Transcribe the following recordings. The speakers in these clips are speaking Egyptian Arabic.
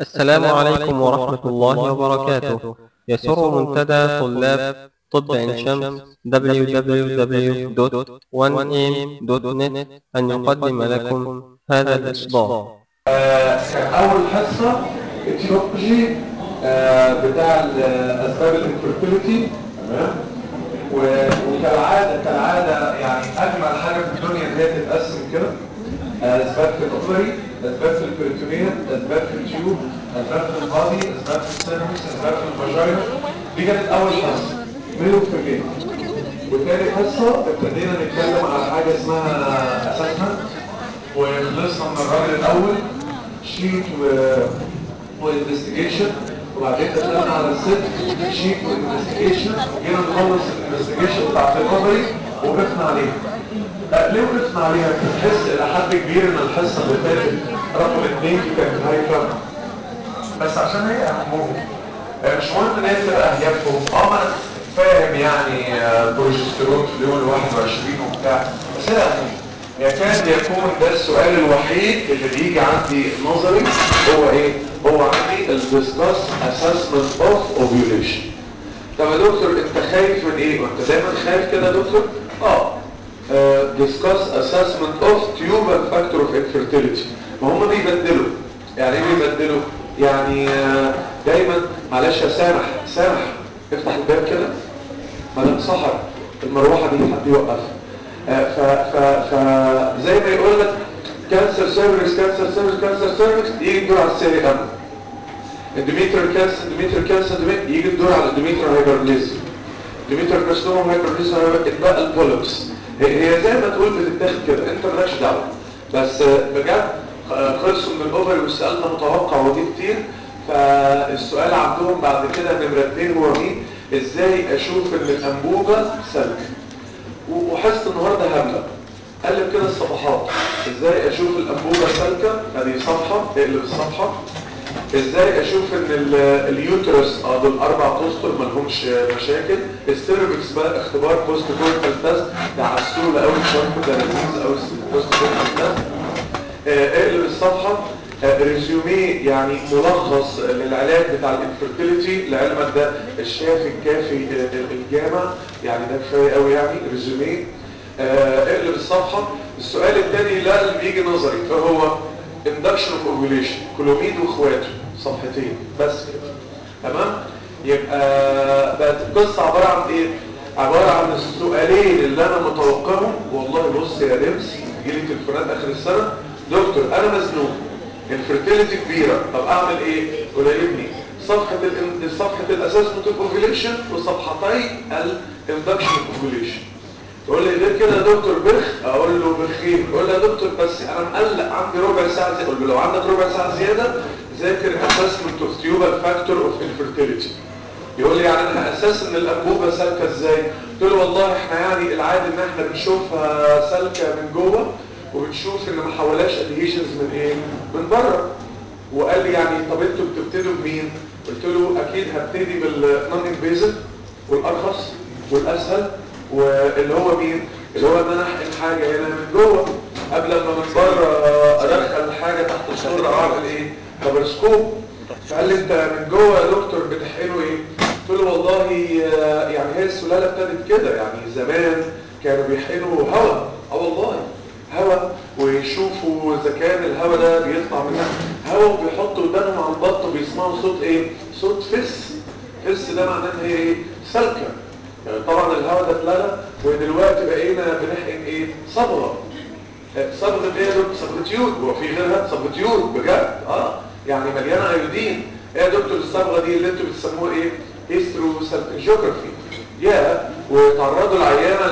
السلام عليكم ورحمة الله وبركاته يسر منتدى طلاب طب عين شمس www.1am.net أن يقدم لكم هذا الإصدار كان اول حصه اتيولوجي بتاع الاسباب الانفيرتيليتي تمام و- وكالعاده كالعاده يعني اجمل حاجه في الدنيا ان هي تتقسم كده اسباب في الاوفري اسباب في البريتونيا اسباب في التيوب اسباب في البادي اسباب في السيرفكس اسباب في الفاجينا دي كانت اول حصه ميلوفيجين وتاني حصه ابتدينا نتكلم على حاجه اسمها اسسمنت وخلصنا من الراجل الاول شيت و وانفستيجيشن وبعدين دخلنا على الست شيت وانفستيجيشن جينا نخلص الانفستيجيشن بتاعت الاوفري وقفنا عليها لا ليه وقفنا عليها؟ تحس الى حد كبير ان الحصه اللي فاتت رقم اثنين دي كانت هايفه بس عشان هي اهمهم آه، مش مهم ان هي تبقى اهيافهم اه ما انا فاهم يعني آه، بروجسترون في اليوم ال 21 وبتاع بس هي اهمهم يكاد يكون ده السؤال الوحيد اللي بيجي عندي نظري هو ايه؟ هو عندي الديسكاس اسسمنت اوف اوفيوليشن طب يا دكتور انت خايف من ايه؟ وانت دايما خايف كده يا دكتور؟ اه discuss assessment of tubal factor of infertility ما هم بيبدلوا يعني ايه بيبدلوا يعني آه، دايما معلش يا سامح سامح افتح الباب كده مدام سحر المروحه دي حد يوقفها آه، ف ف ف زي ما يقول لك كانسر سيرفيس كانسر سيرفيس كانسر سيرفيس يجي الدور على السيري ام اندوميتريال كانسر اندوميتريال كانسر اندوميتريال- يجي الدور على الاندوميتريال هايبرليزم ديمتر كارسينوم هايبرليزم اتبقى البولكس هي هي زي ما تقول بتتاخد كده انت مالكش دعوه بس آه، بجد آه، خلصوا من الاوفري والسؤال ده متوقع ودي كتير فالسؤال عندهم بعد كده نمره اتنين هو مين؟ ازاي اشوف ان الانبوبه سلك و- وحصه النهارده هبله قلب كده الصفحات ازاي اشوف الانبوبه سالكه ادي صفحه اقلب الصفحه ازاي اشوف ان ال- اليوترس اه دول اربع اسطر ما لهمش مشاكل السيرفكس بقى اختبار بوست كورتال تيست ده عسول قوي شرط ده لذيذ قوي بوست كورتال تيست آه، اقلب الصفحه آه، ريزيومي يعني ملخص للعلاج بتاع الانفرتيليتي لعلمك ده الشافي الكافي آه، الجامع يعني ده كفايه قوي يعني ريزيومي آه، اقلب الصفحه السؤال الثاني لا اللي بيجي نظري فهو induction of ovulation كلوميد واخواته صفحتين بس كده تمام يبقى بقت القصه عباره عن ايه عباره عن السؤالين اللي انا متوقعهم والله بص يا رمس يجي لي تليفونات اخر السنه دكتور انا مزنوق الفرتيليتي كبيره طب اعمل ايه قولي صفحه ال صفحه الاسسمنت اوف اوفيليشن وصفحتي الاندكشن اوف اوفيليشن يقول لي غير كده يا دكتور بخ اقول له بخير يقول لي يا دكتور بس انا مقلق عندي ربع ساعه زياده اقول له لو عندك ربع ساعه زياده ذاكر اسسمنت اوف تيوبال فاكتور اوف انفيرتيليتي يقول لي يعني انا اساس ان الانبوبه سالكه ازاي قلت له والله احنا يعني العادي ان احنا بنشوفها سالكه من جوه وبنشوف ان ما حولهاش ادهيشنز من ايه من بره وقال لي يعني طب انتوا بتبتدوا بمين قلت له اكيد هبتدي بالنون انفيزيف والارخص والاسهل واللي هو مين اللي هو ان انا احقن حاجه هنا من جوه قبل ما من بره ادخل حاجه تحت الصوره اعمل ايه لابرسكوب فقال لي انت من جوه يا دكتور بتحقنه ايه قلت له والله آه، يعني هي السلاله ابتدت كده يعني زمان كانوا بيحقنوا هواء اه والله هواء ويشوفوا اذا كان الهواء ده بيطلع منها هواء وبيحطوا ودانهم على البط وبيسمعوا صوت ايه صوت فس فس ده معناه ان هي ايه سلكه يعني طبعا الهواء ده اتلغى ودلوقتي بقينا بنحقن ايه صبغه آه، صبغه ايه يا دكتور صبغه يود هو في غيرها صبغه يود بجد اه يعني مليانه ايودين ايه يا دكتور الصبغه دي اللي انتوا بتسموها ايه هيسترو جيوغرافي يا وتعرضوا العيانه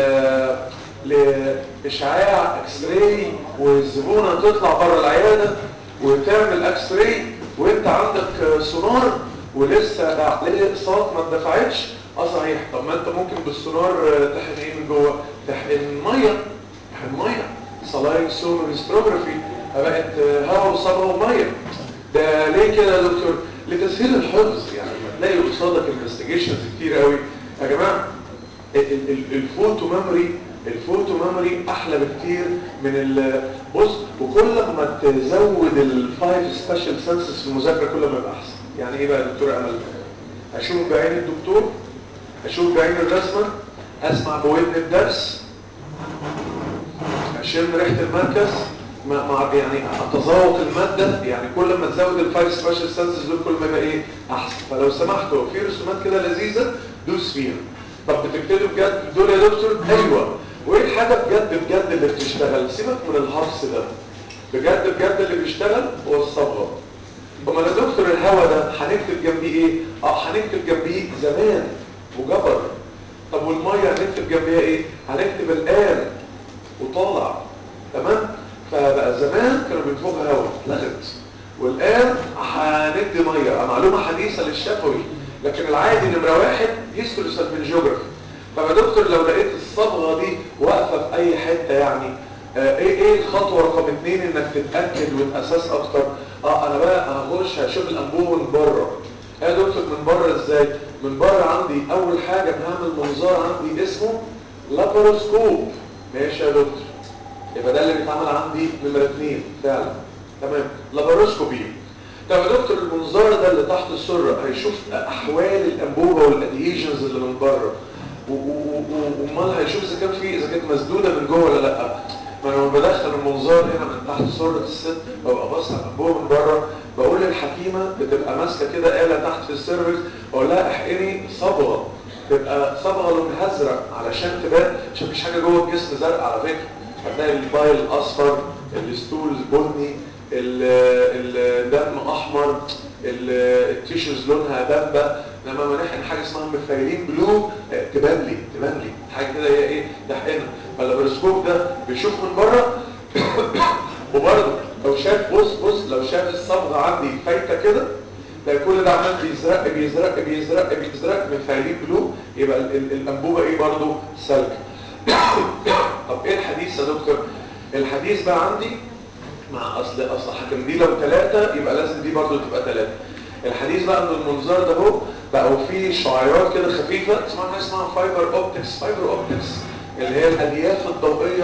ل لاشعاع اكس راي والزبونه تطلع بره العياده وتعمل اكس راي وانت عندك سونار ولسه عليه اقساط ما اتدفعتش اه صحيح طب ما انت ممكن بالسونار تحقن ايه من جوه تحقن ميه تحقن ميه صلاين سونوستروجرافي بقت هواء وصبغه وميه ده ليه كده يا دكتور لتسهيل الحفظ يعني لما تلاقي قصادك انفستيجيشنز كتير قوي يا جماعه ال- ال- الفوتو ميموري الفوتو ميموري احلى بكتير من ال بص وكل ما تزود الفايف سبيشال سنسز في المذاكره كل ما يبقى احسن يعني ايه بقى يا دكتور امل اشوف بعين الدكتور اشوف بعين الرسمه اسمع بودن الدرس اشم ريحه المركز مع يعني اتذوق الماده يعني كل ما تزود الفايف سبيشال سنسز دول كل ما يبقى ايه احسن فلو سمحتوا في رسومات كده لذيذه دوس فيها طب بتبتدوا بجد دول يا دكتور ايوه وايه الحاجه بجد بجد اللي بتشتغل سيبك من الهرس ده بجد بجد اللي بيشتغل هو الصبغه امال يا دكتور الهوا ده هنكتب جنبيه ايه اه هنكتب جنبيه زمان وجبر طب والميه هنكتب جنبيها ايه هنكتب الان وطالع تمام فبقى زمان كانوا بينفخوا هوا لغت والان هندي ميه معلومه حديثه للشفوي لكن العادي نمره واحد هيستوري سلفنجيوجرافي طب يا دكتور لو لقيت الصبغه دي واقفه في اي حته يعني آه ايه ايه الخطوه رقم اثنين انك تتاكد وتاساس اكتر اه انا بقى هخش هشوف الانبوبه من بره يا دكتور من بره ازاي من بره عندي اول حاجه بنعمل منظار عندي اسمه لاباروسكوب ماشي يا دكتور يبقى ده اللي بيتعمل عندي نمره اثنين فعلا تمام لاباروسكوبي طب يا دكتور المنظار ده اللي تحت السره هيشوف احوال الانبوبه والادهيجنز اللي من بره وامال هيشوف اذا كان في اذا كانت مسدوده من جوه ولا لا ما انا لما بدخل المنظار هنا من تحت سره الست ببقى باصص على الانبوبه من بره بقول للحكيمه بتبقى ماسكه كده آلة تحت في السيرفكس اقول لها احقني صبغه تبقى صبغه لونها ازرق علشان تبان عشان مفيش حاجه جوه الجسم زرق على فكره هتلاقي البايل اصفر الستولز بني الدم احمر التيشوز لونها دبه لما ما نحقن حاجه اسمها مفايلين بلو تبان لي تبان لي حاجه كده هي ايه تحقنها فاللابروسكوب ده بيشوف من بره وبرده لو شاف بص بص لو شاف الصبغه عندي فايته كده ده كل ده عمال بيزرق بيزرق بيزرق بيزرق مفايلين بلو يبقى الانبوبه ايه برده سلك طب ايه الحديث يا دكتور الحديث بقى عندي مع اصل اصل حكم دي لو ثلاثة يبقى لازم دي برضو تبقى ثلاثة الحديث بقى ان المنظار ده اهو بقوا فيه شعيرات كده خفيفة اسمها حاجه اسمها فايبر اوبتكس فايبر اوبتكس اللي هي الالياف الضوئية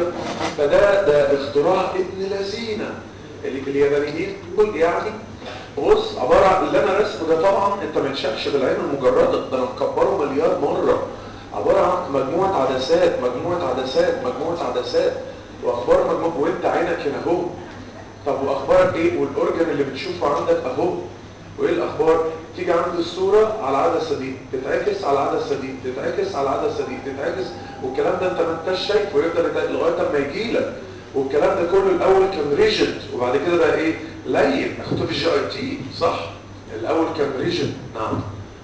فده ده اختراع ابن لذينه اللي اليابانيين دول يعني بص عبارة عن اللي انا رسمه ده طبعا انت ما تشافش بالعين المجردة ده انا مكبره مليار مرة عبارة عن مجموعة عدسات مجموعة عدسات مجموعة عدسات واخبار مجموعة وانت عينك هنا اهو طب واخبارك ايه والاورجن اللي بتشوفه عندك اهو وايه الاخبار تيجي عند الصورة على العدسة دي تتعكس على العدسة دي تتعكس على العدسة دي تتعكس والكلام ده انت ما انتش شايفه ويفضل يتعكس لغاية اما يجي لك والكلام ده كله الاول كان ريجيد وبعد كده بقى ايه لين اخدته في الجي اي تي صح الاول كان ريجيد نعم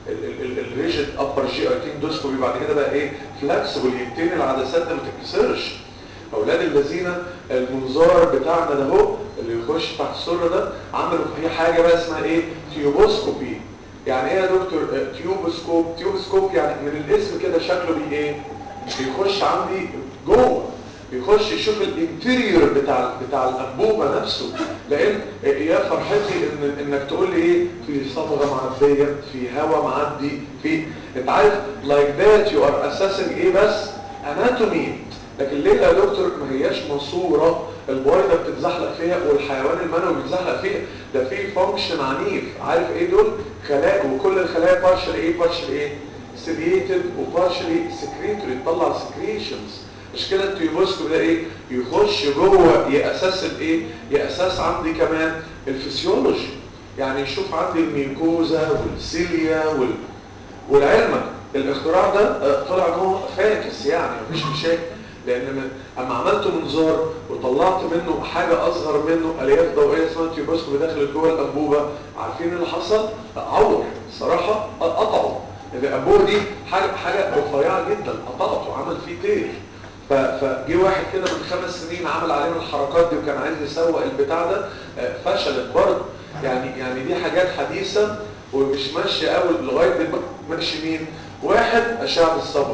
الريجيد ابر جي اي تي اندوسكوبي بعد كده بقى ايه فلكسبل يبتدي العدسات ده ما تتكسرش اولاد الذين المنظار بتاعنا ده اهو اللي يخش تحت السره ده عملوا فيه حاجه بقى اسمها ايه تيوبوسكوبي يعني ايه يا دكتور تيوبوسكوب تيوبوسكوب يعني من الاسم كده شكله بي ايه بيخش عندي جوه بيخش يشوف الانتيريور بتاع بتاع الانبوبه نفسه لان يا فرحتي ان انك تقول لي ايه في صبغه معديه في هواء معدي في انت عارف لايك ذات يو ار اساسنج ايه بس اناتومي لكن ليه يا دكتور ما هياش ماسوره البويضه بتتزحلق فيها والحيوان المنوي بيتزحلق فيها ده في فانكشن عنيف عارف ايه دول خلايا وكل الخلايا بارشل ايه بارشل ايه سيليتد وبارشلي سكريتوري تطلع سكريشنز مش كده التيوبوسكوب ده ايه يخش جوه ياساس الايه ياساس عندي كمان الفسيولوجي يعني يشوف عندي الميوكوزا والسيليا وال... والعلم الاختراع ده طلع جوه فاكس يعني مفيش مشاكل لان اما عملت منظار وطلعت منه حاجة اصغر منه الياف ضوئية اسمها تيوبوسكوب دخلت جوه الانبوبة عارفين اللي حصل عور صراحة قطعوا الانبوبة دي حاجة حاجة رفيعة جدا قطعته عمل فيه تير فجي واحد كده من خمس سنين عمل علينا الحركات دي وكان عايز يسوق البتاع ده فشلت برضه يعني يعني دي حاجات حديثة ومش ماشية قوي لغاية دلوقتي ماشي مين واحد اشعة الصبر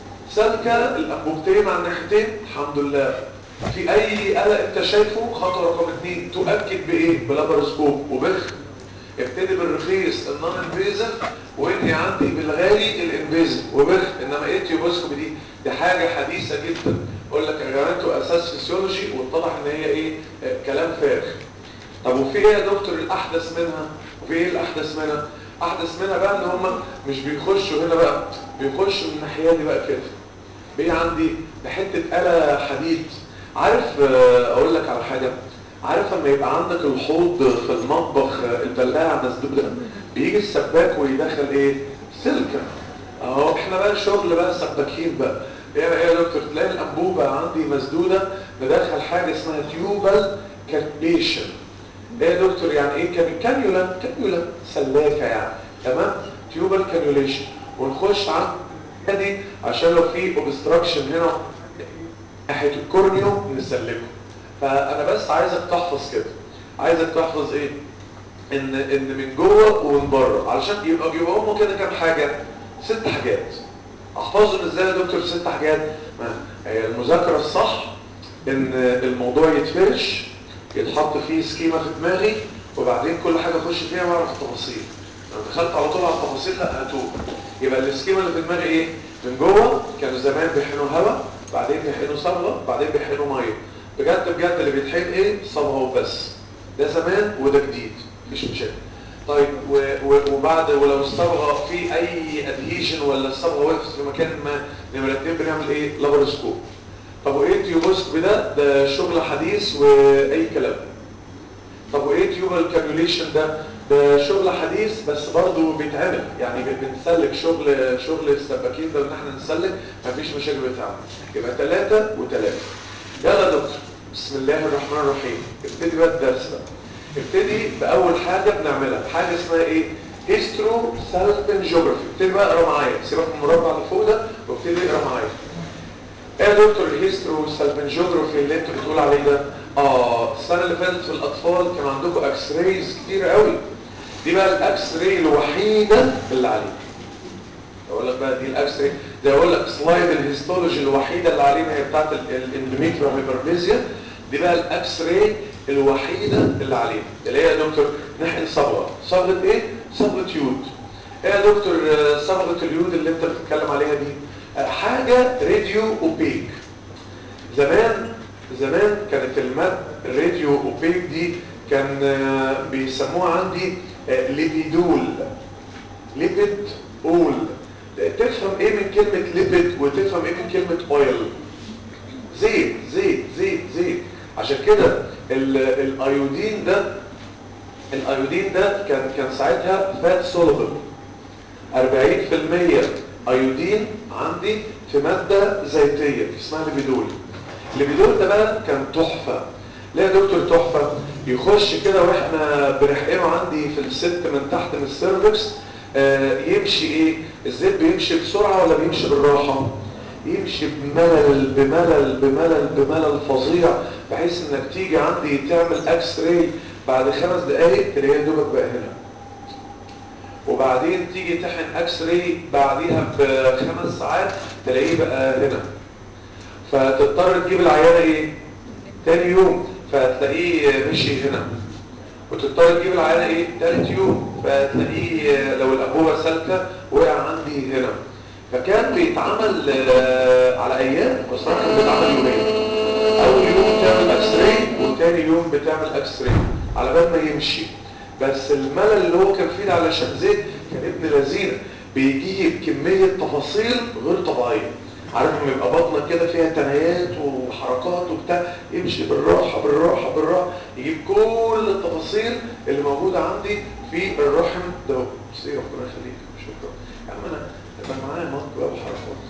سالكة الانبوبتين على الناحيتين الحمد لله في اي قلق انت شايفه خطوة رقم اتنين تؤكد بايه بلابروسكوب وبخ ابتدي بالرخيص النون انفيزيف وانهي عندي بالغالي الانفيزيف وبخ انما ايه تيوبوسكوبي دي دي حاجه حديثه جدا اقول لك يا جماعه انتوا اساس فيسيولوجي واتضح ان هي ايه آه، كلام فارغ طب وفي ايه يا دكتور الاحدث منها وفي ايه الاحدث منها احدث منها بقى ان هم مش بيخشوا هنا بقى بيخشوا من الناحيه دي بقى كده بيه عندي بحته آلة حديد عارف آه، اقول لك على حاجه عارف لما يبقى عندك الحوض في المطبخ آه، البلاعه مسدوده بيجي السباك ويدخل ايه سلكه اهو احنا بقى شغل بقى سباكين بقى ايه ايه يا دكتور تلاقي الانبوبه عندي مسدوده ندخل حاجه اسمها تيوبال كالبيشن ايه يا دكتور يعني ايه كان كانيولا كانيولا سلاكه يعني تمام تيوبال كانيوليشن ونخش على دي عشان لو في اوبستراكشن هنا ناحيه الكورنيوم نسلكه فانا بس عايزك تحفظ كده عايزك تحفظ ايه ان ان من جوه ومن بره علشان يبقى يبقى هم كده كام حاجه ست حاجات احفظهم ازاي يا دكتور ست حاجات ما هي المذاكره الصح ان الموضوع يتفرش يتحط فيه سكيمه في دماغي وبعدين كل حاجه اخش فيها واعرف التفاصيل لو دخلت على طول على التفاصيل لا هتوه يبقى السكيمه اللي في دماغي ايه من جوه كانوا زمان بيحقنوا هواء بعدين بيحقنوا صبغه بعدين بيحقنوا ميه بجد بجد اللي بيتحقن ايه صبغه وبس ده زمان وده جديد مفيش مشاكل طيب و و وبعد ولو الصبغه في اي ادهيشن ولا الصبغه وقفت في مكان ما نمره اتنين بنعمل ايه لابروسكوب طب وايه تيوبوسكوب ده ده شغل حديث واي كلام طب وايه تيوبال كانيوليشن ده ده شغل حديث بس برضه بيتعمل يعني بنسلك شغل شغل السباكين ده ان احنا نسلك مفيش مشاكل بتاعه يبقى ثلاثة وثلاثة يلا يا دكتور بسم الله الرحمن الرحيم ابتدي بقى الدرس بقى ابتدي باول حاجة بنعملها حاجة اسمها ايه هيسترو سالفن جيوغرافي ابتدي بقى اقرا معايا سيبك من المربع اللي فوق ده وابتدي اقرا معايا ايه يا دكتور الهيسترو سالفنجوجرافي اللي انت بتقول عليه ده اه السنه اللي فاتت في الاطفال كان عندكم اكس رايز كتير قوي دي بقى الاكس راي الوحيده اللي عليك اقول لك بقى دي الاكس راي زي اقول لك سلايد الهيستولوجي الوحيده اللي علينا هي بتاعت الاندوميتريال هايبربليزيا دي بقى الاكس راي الوحيده اللي علينا اللي هي يا دكتور نحن صبغه صبغه ايه صبغه يود ايه يا دكتور آه، صبغه اليود اللي انت بتتكلم عليها دي آه، حاجه راديو اوبيك زمان زمان كانت المادة الراديو اوبيك دي كان آه، بيسموها عندي آه، ليبيدول ليبيد اول تفهم ايه من كلمة ليبيد وتفهم ايه من كلمة اويل زيت زيت زيت زيت عشان كده ال- الايودين ده الايودين ده كان كان ساعتها فات سولوبل 40% ايودين عندي في مادة زيتية اسمها ليبيدول الليبيدول ده بقى كان تحفة ليه يا دكتور تحفة يخش كده واحنا بنحقنه عندي في الست من تحت من السيرفكس آه يمشي ايه الزيت بيمشي بسرعة ولا بيمشي بالراحة يمشي بملل بملل بملل بملل فظيع بحيث انك تيجي عندي تعمل اكس راي بعد خمس دقايق تلاقيها دوبك بقى هنا وبعدين تيجي تحن اكس راي بعديها بخمس ساعات تلاقيه بقى هنا فتضطر تجيب العيانه ايه تاني يوم فتلاقيه مشي هنا وتضطر تجيب العيانه ايه تالت يوم فتلاقيه لو الانبوبه سالكه وقع عندي هنا فكان بيتعمل آه، على ايام بصراحه كان بيتعمل يومين اول يوم بتعمل اكس راي وتاني يوم بتعمل اكس راي على بال ما يمشي بس الملل اللي هو كان فيه ده علشان زيت كان ابن لذينه بيجيب كميه تفاصيل غير طبيعيه عارف لما يبقى بطنك كده فيها تنايات وحركات وبتاع يمشي بالراحه بالراحه بالراحه يجيب كل التفاصيل اللي موجوده عندي في الرحم ده بصي ربنا يخليك شكرا يا عم انا انا معايا مط بقى وحركات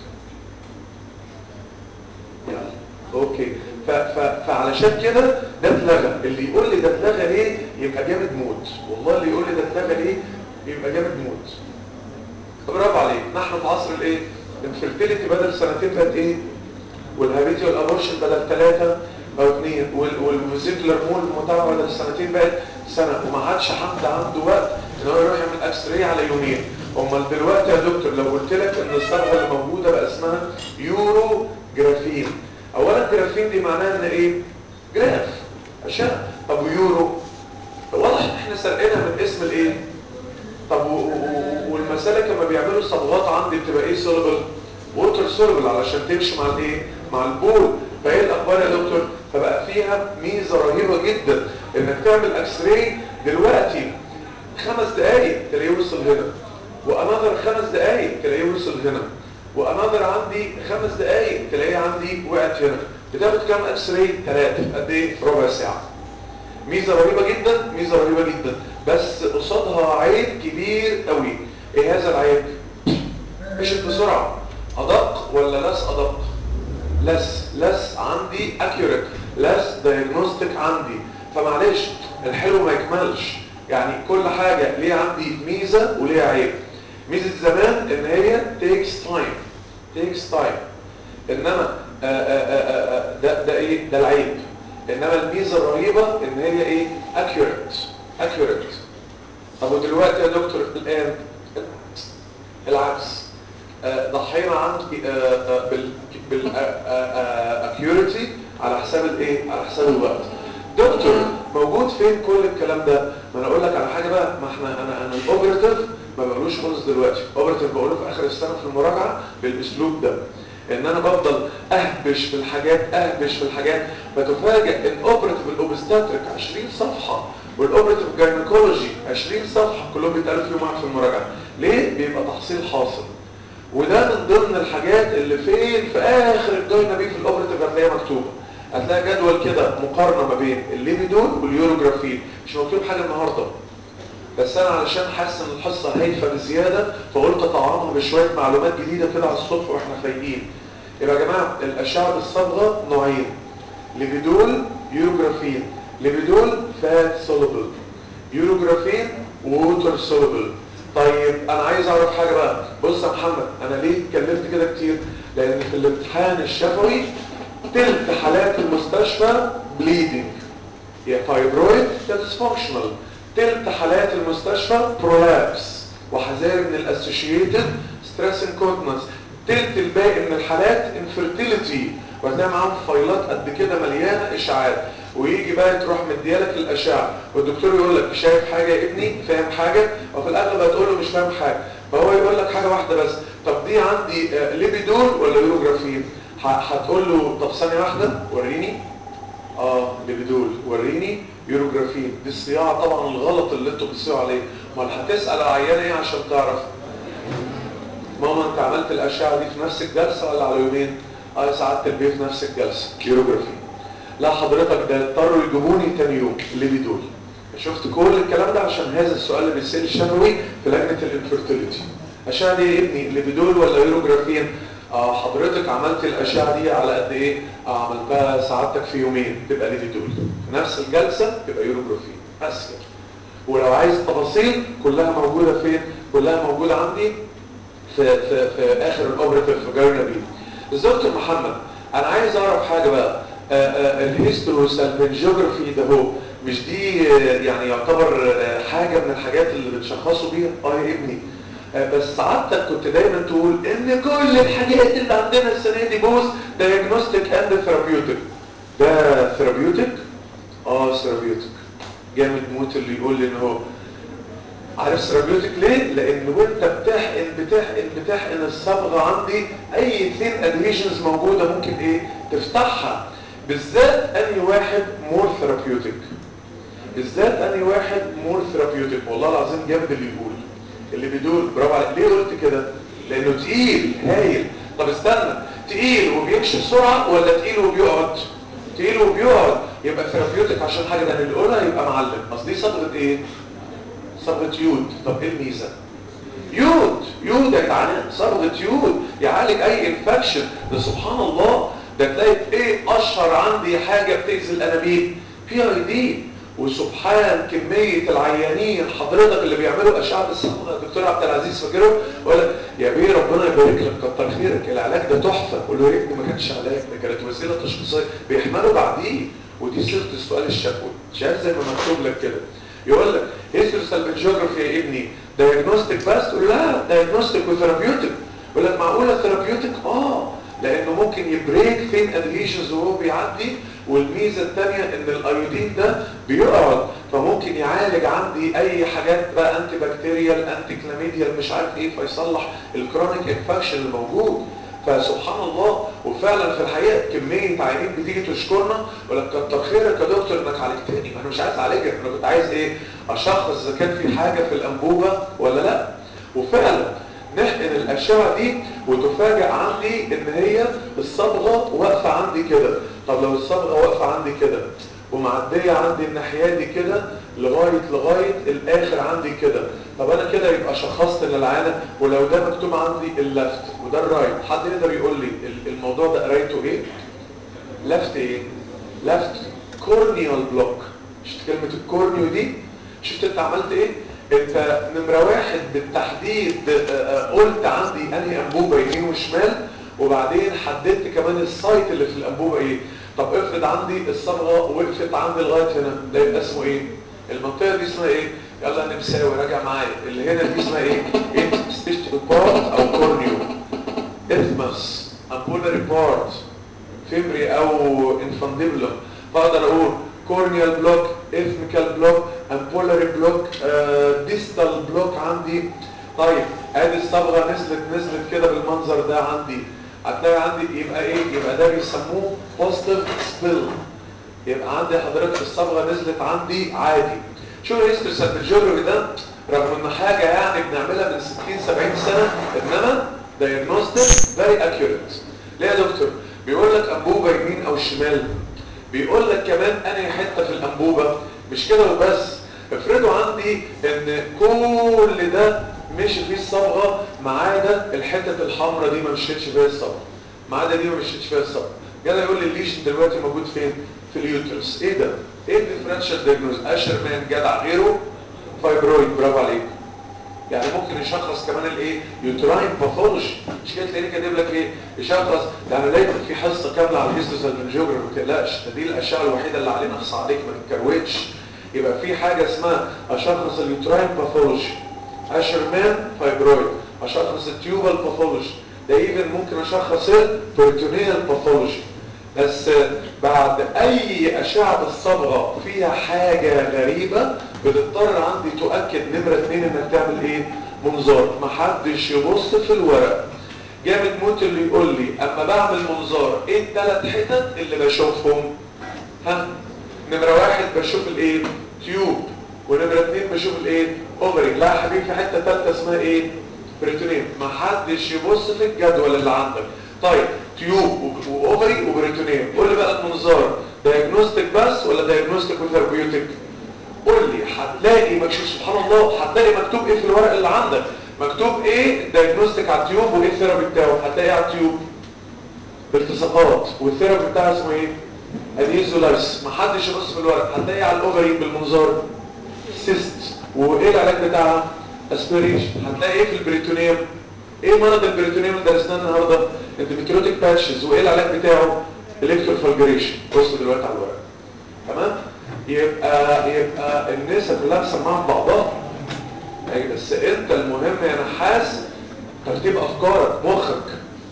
يلا اوكي ف ف فعلشان كده ده اتلغى اللي يقول لي ده اتلغى ليه يبقى جامد موت والله اللي يقول لي ده اتلغى ليه يبقى جامد موت برافو عليك نحن في عصر الايه الانفرتيليتي بدل سنتين بقت ايه والهابيتي والابورشن بدل ثلاثة او اثنين والفيزيكولار مول المتابعة بدل سنتين بقت سنة وما عادش حد عنده وقت ان هو يروح يعمل اكس راي على يومين امال دلوقتي يا دكتور لو قلت لك ان الصبغه اللي موجوده بقى اسمها يورو جرافين اولا جرافين دي معناها ان ايه جراف اشياء طب ويورو واضح ان احنا احنا سرقينها من اسم الايه طب و- و- والمسالك لما بيعملوا صبغات عندي بتبقى ايه سولبل ووتر سولبل علشان تمشي مع الايه مع البول فايه الاخبار يا دكتور فبقى فيها ميزه رهيبه جدا انك تعمل اكس راي دلوقتي خمس دقايق تلاقيه وصل هنا وانذر خمس دقايق تلاقيه وصل هنا وانذر عندي خمس دقايق تلاقيه عندي وقعت هنا بتاخد كام اكس راي ثلاثه قد ايه ربع ساعه ميزه رهيبه جدا ميزه رهيبه جدا بس قصادها عيب كبير قوي ايه هذا العيب مشت بسرعه ادق ولا لس ادق لس لس عندي accurate لس diagnostic عندي فمعلش الحلو ما يكملش يعني كل حاجة ليه عندي ميزة وليه عيب ميزة زمان ان هي takes time takes time انما آآ آآ آآ ده ده ايه ده العيب انما الميزة الرهيبة ان هي ايه accurate accurate طب ودلوقتي يا دكتور الان العكس آه، ضحينا عندي بال بالاكيوريتي على حساب الايه على حساب الوقت دكتور موجود فين كل الكلام ده ما انا اقول لك على حاجه بقى ما احنا انا انا الاوبرتيف ما بقولوش خالص دلوقتي اوبرتيف بقوله في اخر السنه في المراجعه بالاسلوب ده ان انا بفضل اهبش في الحاجات اهبش في الحاجات فتفاجئ ان اوبرتيف الاوبستاتريك 20 صفحه والاوبرتيف جاينيكولوجي 20 صفحه كلهم بيتقالوا في يوم واحد في المراجعه ليه بيبقى تحصيل حاصل وده من ضمن الحاجات اللي فين في اخر الجاينا بيه في الاوبرتيف هتلاقيها مكتوبه هتلاقي جدول كده مقارنه ما بين الليبيدول واليوروجرافين مش مكتوب حاجه النهارده بس انا علشان حاسس ان الحصه هايفه بزياده فقلت اطعمها بشويه معلومات جديده كده على الصبح واحنا فايقين يبقى يا جماعه الاشعه بالصبغه نوعين ليبيدول يوروجرافين ليبيدول فات سولوبل يوروجرافين ووتر سولوبل طيب انا عايز اعرف حاجه بقى بص يا محمد انا ليه اتكلمت كده كتير لان في الامتحان الشفوي تلت حالات المستشفى بليدنج يا فايبرويد ديسفانكشنال تلت حالات المستشفى برولابس وحذاري من الاسوشيتد ستريس انكونتنس تلت الباقي من الحالات انفيرتيليتي وهتلاقي معاهم فايلات قد كده مليانه اشعاعات ويجي بقى تروح مديالك الاشعه والدكتور يقول لك شايف حاجه يا ابني فاهم حاجه وفي الاغلب هتقول له مش فاهم حاجه فهو يقول لك حاجه واحده بس طب دي عندي آه، ليبيدول ولا يوروجرافين ه- هتقول له طب ثانيه واحده وريني اه ليبيدول وريني يوروجرافين دي الصياعه طبعا الغلط اللي انتوا بتصيعوا عليه امال هتسال العيان ايه عشان تعرف ماما انت عملت الاشعه دي في نفس الجلسه ولا على يومين اه ساعات البيت في نفس الجلسه يوروجرافي لا حضرتك ده اضطروا يجيبوني تاني يوم الليبيدول شفت كل الكلام ده عشان هذا السؤال اللي بيصير شفوي في لجنه الانفيرتيليتي اشعه دي يا ابني ليبيدول ولا يوروجرافين اه حضرتك عملت الاشعه دي على قد ايه اه عملتها سعادتك في يومين تبقى ليبيدول في نفس الجلسه تبقى يوروجرافين بس كده ولو عايز تفاصيل كلها موجوده فين كلها موجوده عندي في في في اخر الاوبريتيف في جارنا بي دكتور محمد انا عايز اعرف حاجه بقى الهيستوسالفنجيوجرافي ده هو مش دي آه، يعني يعتبر آه، حاجه من الحاجات اللي بتشخصوا بيها اه يا ابني آه، بس سعادتك كنت دايما تقول ان كل الحاجات اللي عندنا السنه دي بوز دايجنوستيك اند ثيرابيوتيك ده ثيرابيوتيك اه ثيرابيوتيك جامد موت اللي يقول لي ان هو عارف سيرابيوتيك ليه؟ لان وانت بتحقن بتحقن بتحقن الصبغه عندي اي ثين ادهيشنز موجوده ممكن ايه؟ تفتحها بالذات اني واحد مور ثيرابيوتيك بالذات اني واحد مور ثيرابيوتيك والله العظيم جامد اللي يقول اللي بيدول برافو عليك ليه قلت كده؟ لانه تقيل هايل طب استنى تقيل وبيمشي بسرعه ولا تقيل وبيقعد؟ تقيل وبيقعد يبقى ثيرابيوتيك عشان حاجه ده اللي يقولها يبقى معلم اصل دي صبغه ايه؟ صبغه يود طب ايه الميزه يود يود يا جدعان صبغه يود يعالج اي انفكشن ده سبحان الله ده تلاقي ايه اشهر عندي حاجه بتاذي الانابيب بي اي دي وسبحان كمية العيانين حضرتك اللي بيعملوا أشعة الصبغة الدكتور عبد العزيز فاكره ولا يا بيه ربنا يبارك لك كتر خيرك العلاج ده تحفة قول له يا ريتني ما كانش علاج ده كانت وسيلة تشخيصية بيحملوا بعديه ودي صيغة السؤال الشفوي شايف زي ما مكتوب لك كده يقول لك هيستوري سالفنجيوجرافي يا ابني دايجنوستيك بس تقول لا دايجنوستيك وثيرابيوتيك يقول لك معقوله ثيرابيوتيك اه لانه ممكن يبريك فين ادهيشنز وهو بيعدي والميزه الثانيه ان الايودين ده بيقعد فممكن يعالج عندي اي حاجات بقى انتي بكتيريال انتي كلاميديال مش عارف ايه فيصلح الكرونيك انفكشن الموجود فسبحان الله وفعلا في الحقيقه كميه عيانين بتيجي تشكرنا ولا كتر خيرك يا دكتور انك عالجتني انا مش عايز اعالجك انا كنت عايز ايه اشخص اذا كان في حاجه في الانبوبه ولا لا وفعلا نحقن الاشعه دي وتفاجئ عندي ان هي الصبغه واقفه عندي كده طب لو الصبغه واقفه عندي كده ومعديه عندي الناحيه دي كده لغايه لغايه الاخر عندي كده طب انا كده يبقى شخصت للعانه ولو ده مكتوب عندي اللفت وده الرايت حد يقدر يقول لي الموضوع ده قرايته ايه لفت ايه لفت كورنيال بلوك شفت كلمه الكورنيو دي شفت انت عملت ايه انت نمرة واحد بالتحديد قلت عندي انهي انبوبة يمين وشمال وبعدين حددت كمان السايت اللي في الانبوبة ايه طب افرض عندي الصبغة وقفت عندي لغاية هنا ده يبقى اسمه ايه المنطقة دي اسمها ايه يلا نمساوي راجع معايا اللي هنا دي اسمها ايه انتستيشن بارت او كورنيو اثمس امبولاري بارت فيمري او انفانديبولم فاقدر اقول كورنيال بلوك اثميكال بلوك امبولاري بلوك ديستال بلوك عندي طيب ادي الصبغه نزلت نزلت كده بالمنظر ده عندي هتلاقي عندي يبقى ايه يبقى ده بيسموه بوزيتيف سبيل يبقى عندي حضرتك الصبغه نزلت عندي عادي شو الهيستوري الجيوغرافي ده رغم ان حاجه يعني بنعملها من 60 70 سنه انما دايجنوستيك فيري اكيوريت ليه يا دكتور بيقول لك انبوبه يمين او شمال بيقول لك كمان انهي حته في الانبوبه مش كده وبس افرضوا عندي ان كل ده مشي فيه الصبغه ما عدا الحته الحمراء دي ما مشيتش فيها الصبغه ما عدا دي ما مشيتش فيها الصبغه جاي يقول لي الليشن دلوقتي موجود فين في اليوترس ايه ده ايه الديفرنشال دايجنوز اشر مان جدع غيره فايبرويد برافو عليك يعني ممكن يشخص كمان الايه يوتراين باثولوجي مش كده تلاقيه كاتب لك ايه يشخص يعني لقيت في حصه كامله على الهيستوسالفنجيوجرافي ما تقلقش ده دي الاشعه الوحيده اللي علينا اخص عليك ما تتكروتش يبقى في حاجه اسمها اشخص اليوتراين باثولوجي اشرمان فايبرويد اشخص التيوبال باثولوجي ده ايفن ممكن اشخص البريتونيال باثولوجي بس بعد اي اشعه بالصبغه فيها حاجه غريبه بتضطر عندي تؤكد نمره اتنين انك تعمل ايه منظار محدش يبص في الورق جامد موت اللي يقول لي اما بعمل منظار ايه الثلاث حتت اللي بشوفهم ها نمره واحد بشوف الايه تيوب ونمره اتنين بشوف الايه اوفري لا يا حبيبي في حته ثالثه اسمها ايه بريتونيوم محدش يبص في الجدول اللي عندك طيب تيوب واوفري وبريتونيوم قول لي بقى المنظار دايجنوستيك بس ولا دايجنوستيك وثيرابيوتيك قول لي هتلاقي مكتوب سبحان الله هتلاقي مكتوب ايه في الورق اللي عندك مكتوب ايه الدايجنوستيك على التيوب وايه الثيرابي بتاعه هتلاقي ايه على التيوب بالتصاقات والثيرابي بتاعه اسمه ايه اديزولايس محدش يبص في الورق هتلاقي على الاوفري بالمنظار سيست وايه العلاج بتاعها اسبيريشن هتلاقي ايه في البريتونيوم ايه مرض البريتونيوم اللي درسناه النهارده الديمتروتيك باتشز وايه العلاج بتاعه الكتروفالجريشن بص دلوقتي على الورق تمام يبقى يبقى الناس كلها مسمعه ببعضها بس انت المهم يا نحاس ترتيب افكارك مخك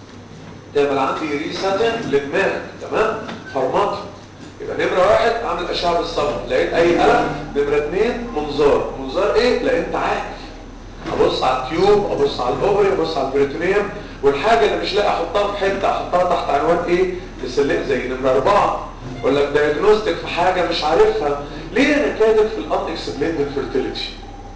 تعمل عندي ريساتن لدماغك تمام فرمات يبقى نمره واحد اعمل اشعه بالصبر لقيت اي قلم نمره اثنين منظار منظار ايه لا انت عارف ابص على التيوب ابص على الاوفري ابص على البريتونيوم والحاجه اللي مش لاقي احطها في حته احطها تحت عنوان ايه تسلق زي نمره اربعه ولا دايجنوستيك في حاجه مش عارفها ليه انا كاتب في الان اكسبليند فيرتيليتي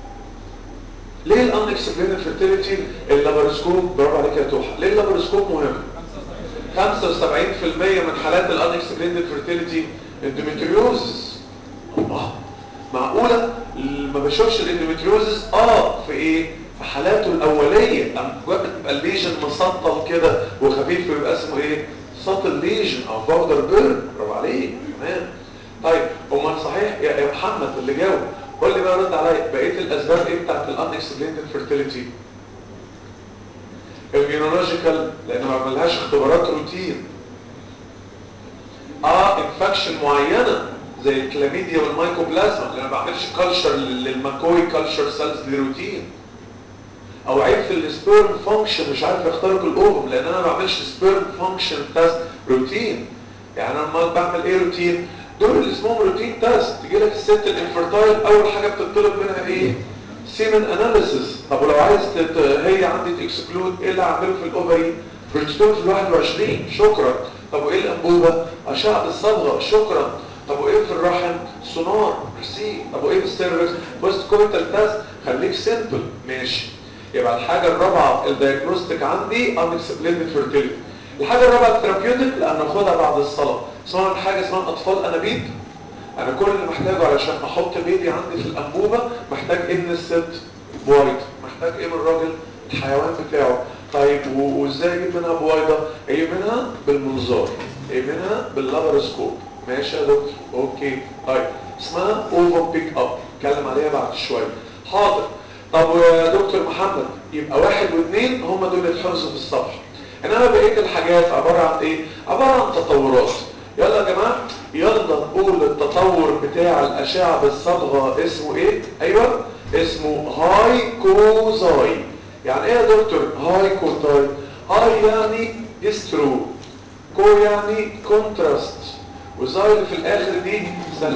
ليه الان اكسبليند فيرتيليتي اللابروسكوب برافو عليك يا توحى ليه اللابروسكوب مهم 75% من حالات الان اكسبليند فيرتيليتي اندوميتريوزس الله معقوله ما بشوفش الاندوميتريوزس اه في ايه في حالاته الاوليه لما بتبقى الليجن مسطل كده وخفيف بيبقى اسمه ايه سطل ليجن او باودر بيرن برافو عليك تمام طيب امال صحيح يا, يا محمد اللي جاوب قول لي بقى رد عليا بقيه الاسباب ايه بتاعت الان اكسبليند فيرتيليتي immunological لان ما عملهاش اختبارات روتين اه انفكشن معينه زي الكلاميديا والمايكوبلازما اللي ما بعملش كلشر للماكوي كلشر سيلز دي روتين او عيب في السبيرم فانكشن مش عارف يخترق الاوفم لان انا ما بعملش سبيرم فانكشن تيست روتين يعني انا لما بعمل ايه روتين دول اللي اسمهم روتين تيست تيجي لك الست الانفرتايل اول حاجه بتطلب منها ايه سيمن اناليسيس طب ولو عايز تت... هي عندي تكسكلود ايه اللي هعمله في الاوفري بريتشتون في ال 21 شكرا طب وايه الانبوبه اشعه الصبغه شكرا طب وايه في الرحم سونار ميرسي طب وايه في السيرفكس بوست كويتال تيست خليك سيمبل ماشي يبقى الحاجه الرابعه الدايجنوستيك عندي انكسبليند فيرتيليتي الحاجه الرابعه الثيرابيوتيك اللي هناخدها بعد الصلاه اسمها حاجه اسمها اطفال انابيب انا كل اللي محتاجه علشان احط بيبي عندي في الانبوبه محتاج ابن الست بويض محتاج ايه من الراجل الحيوان بتاعه طيب وازاي اجيب منها بويضه اجيب منها بالمنظار اجيب منها باللابرسكوب ماشي يا دكتور اوكي طيب اسمها اوفر بيك اب اتكلم عليها بعد شويه حاضر طب يا دكتور محمد يبقى واحد واثنين هم دول يتحفظوا في الصفحه انما بقيه الحاجات عباره عن ايه عباره عن تطورات يلا يا جماعه يلا نقول التطور بتاع الاشعه بالصبغه اسمه ايه ايوه اسمه هاي كوزاي يعني ايه يا دكتور هاي كوزاي هاي يعني هيسترو كو يعني كونتراست وزاي اللي في الاخر دي سل...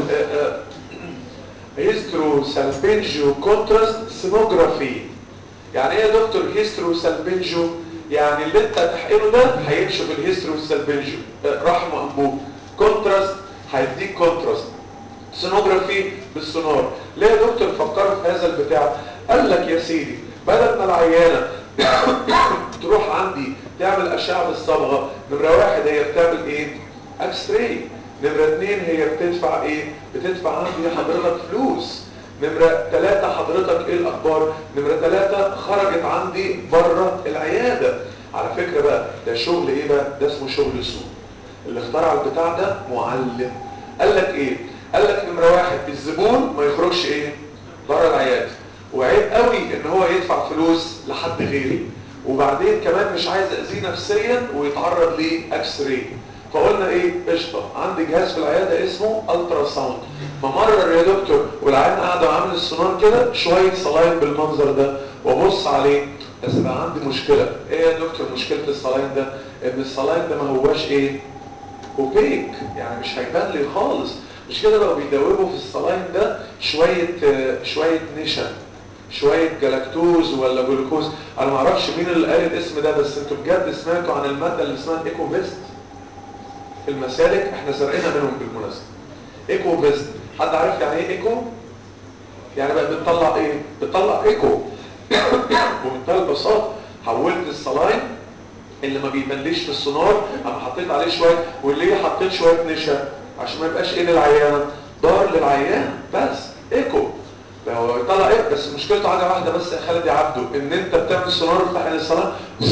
هيسترو سالبنجو كونتراست سينوجرافي يعني ايه يا دكتور هيسترو سالبنجو يعني اللي انت هتحقنه ده هيمشي في الهيسترو سالبنجو رحم انبوب كونتراست هيديك كونتراست سونوجرافي بالسونار ليه يا دكتور فكروا في هذا البتاع قال لك يا سيدي بدل ما العيانه تروح عندي تعمل اشعه بالصبغه نمره واحد هي بتعمل ايه اكس راي نمره اثنين هي بتدفع ايه بتدفع عندي حضرتك فلوس نمرة ثلاثة حضرتك ايه الاخبار نمرة ثلاثة خرجت عندي بره العيادة على فكرة بقى ده شغل ايه بقى ده اسمه شغل سوق اللي اخترع البتاع ده معلم قال لك ايه قال لك نمرة واحد الزبون ما يخرجش ايه بره العيادة وعيب قوي ان هو يدفع فلوس لحد غيري وبعدين كمان مش عايز اذيه نفسيا ويتعرض لاكس راي فقلنا ايه قشطه عندي جهاز في العياده اسمه الترا ساوند بمرر يا دكتور والعيان قاعد عامل السونار كده شويه صلاين بالمنظر ده وابص عليه بس بقى عندي مشكله ايه يا دكتور مشكله الصلاين ده ان الصلاين ده ما هواش ايه اوبيك يعني مش هيبان لي خالص مش كده بقوا بيدوبوا في الصلاين ده شويه آه شويه نشا شويه جلاكتوز ولا جلوكوز انا ما اعرفش مين اللي قال الاسم ده بس انتوا بجد سمعتوا عن الماده اللي اسمها ايكو فيست المسالك احنا سرقنا منهم بالمناسبه ايكو فيست حد عارف يعني ايه ايكو يعني بقى بتطلع ايه بتطلع ايكو بمنتهى البساطه حولت الصلاين اللي ما بيبانليش في السونار انا حطيت عليه شويه واللي حطيت شويه نشا عشان ما يبقاش ايه للعيانه ضار للعيان بس ايكو هو يطلع ايه بس مشكلته حاجه واحده بس يا خالد يا عبده ان انت بتعمل سونار بتاع الصلاه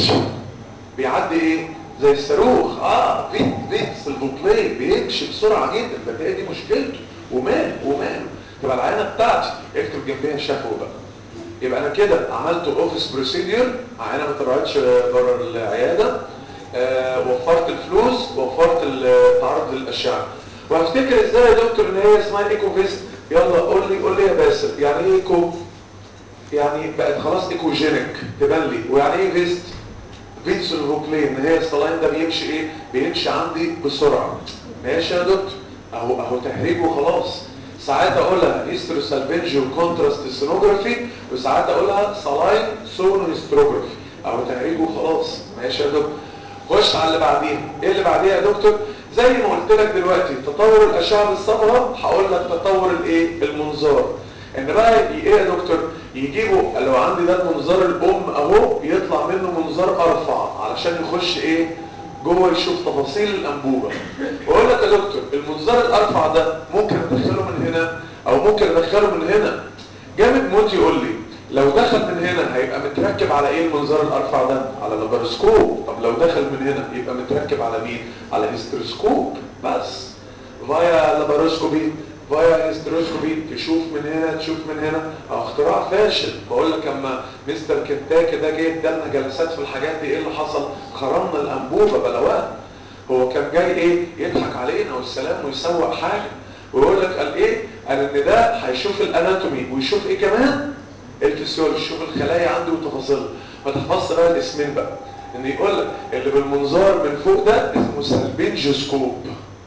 بيعدي ايه زي الصاروخ اه فيت فيت سلفوبلاي بيمشي بسرعه جدا ده هي دي مشكلته وماله وماله تبقى العينه بتاعتي اكتب جنبيها شفوي بقى يبقى انا كده عملت اوفيس بروسيدير عينه ما طلعتش بره العياده آه وفرت الفلوس وفرت التعرض للاشعه وهفتكر ازاي يا دكتور ان هي اسمها ايكو فيست يلا قول لي قول لي يا باسل يعني ايه ايكو يعني بقت خلاص ايكوجينيك تبان لي ويعني ايه فيست فينسون روكلين ان هي الصلاين ده بيمشي ايه بيمشي عندي بسرعه ماشي يا دكتور اهو اهو تهريج وخلاص ساعات اقولها هيسترو سالفنجي وكونتراست سونوجرافي وساعات اقولها صلاين سونو هيستروجرافي اهو تهريج وخلاص ماشي يا دكتور خش على اللي بعديها ايه اللي بعديها يا دكتور زي ما قلت لك دلوقتي تطور الاشعه بالصبغه هقول لك تطور الايه المنظار ان بقى ايه يا دكتور يجيبوا لو عندي ده المنظار الام اهو يطلع منه منظار ارفع علشان يخش ايه جوه يشوف تفاصيل الانبوبه واقول لك يا دكتور المنظار الارفع ده ممكن ادخله من هنا او ممكن ادخله من هنا جامد موت يقول لي لو دخل من هنا هيبقى متركب على ايه المنظار الارفع ده على لابرسكوب طب لو دخل من هنا يبقى متركب على مين على هيستروسكوب بس فايا لاباروسكوبي فايا هيستروسكوبي تشوف من هنا تشوف من هنا او اختراع فاشل بقول لك اما مستر كنتاكي ده جه ادالنا جلسات في الحاجات دي ايه اللي حصل خرمنا الانبوبه بلوان هو كان جاي ايه يضحك علينا والسلام ويسوق حاجه ويقول لك قال ايه قال ان ده هيشوف الاناتومي ويشوف ايه كمان الفسيولوجي يشوف الخلايا عنده وتفاصيلها ما تحفظش بقى الاسمين بقى ان يقول لك اللي بالمنظار من فوق ده اسمه سالبنجوسكوب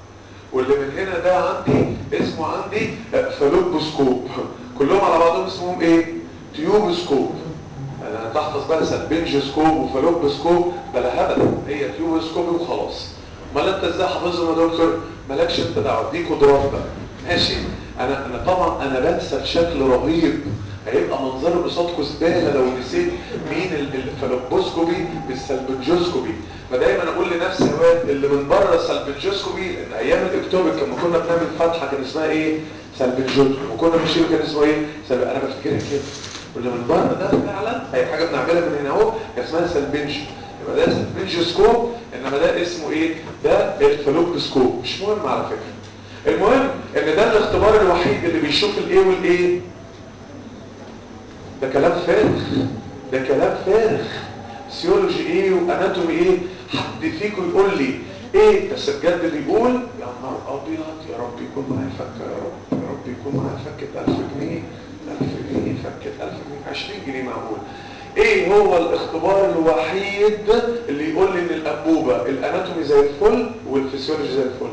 واللي من هنا ده عندي اسمه عندي فالوبوسكوب كلهم على بعضهم اسمهم ايه تيوبوسكوب انا تحفظ بقى سبنجوسكوب وفالوبوسكوب بلا هبل هي تيوبوسكوب وخلاص امال انت ازاي حافظهم يا دكتور مالكش انت دعوه دي قدرات بقى ماشي انا انا طبعا انا بنسى بشكل رهيب هيبقى منظر قصادكم زباله لو نسيت مين الفالوبوسكوبي بالسلبنجوسكوبي فدايما اقول لنفسي يا واد اللي من بره سلبنجوسكوبي لان ايام الاكتوبر لما كنا بنعمل فتحه كان اسمها ايه سلبنجوسكوبي وكنا بنشيل كان اسمه ايه سلب... انا بفتكرها كده واللي من بره ده فعلا هي حاجه بنعملها من هنا اهو اسمها سلبنج يبقى ده سلبنجوسكوب انما ده اسمه ايه ده الفالوبوسكوب مش مهم على فكره المهم ان ده الاختبار الوحيد اللي بيشوف الايه والايه ده كلام فارغ ده كلام فارغ سيولوجي ايه واناتومي ايه حد فيكم يقول لي ايه بس بجد اللي يقول يا نهار ابيض يا رب يكون معايا فكه يا رب يا رب يكون معايا فكه 1000 جنيه 1000 جنيه فكه 1000 جنيه 20 جنيه معمول ايه هو الاختبار الوحيد اللي يقول لي ان الانبوبه الاناتومي زي الفل والفسيولوجي زي الفل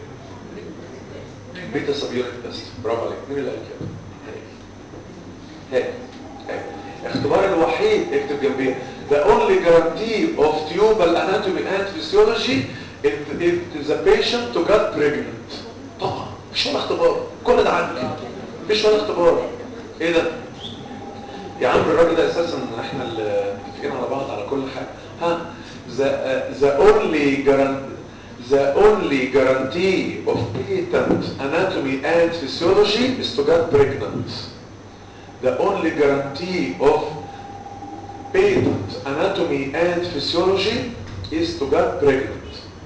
بيتا سبيونت تيست برافو عليك مين اللي قال كده هيك هيك الاختبار الوحيد اكتب جنبيه the only guarantee of tubal anatomy and physiology is the patient to get pregnant طبعا مش ولا اختبار كل ده عندي مفيش ولا اختبار ايه ده يا عم الراجل ده اساسا احنا اللي متفقين على بعض على كل حاجه ها the, uh, the only guarantee the only guarantee of patent anatomy and physiology is to get pregnant the only guarantee of patent anatomy and physiology is to get pregnant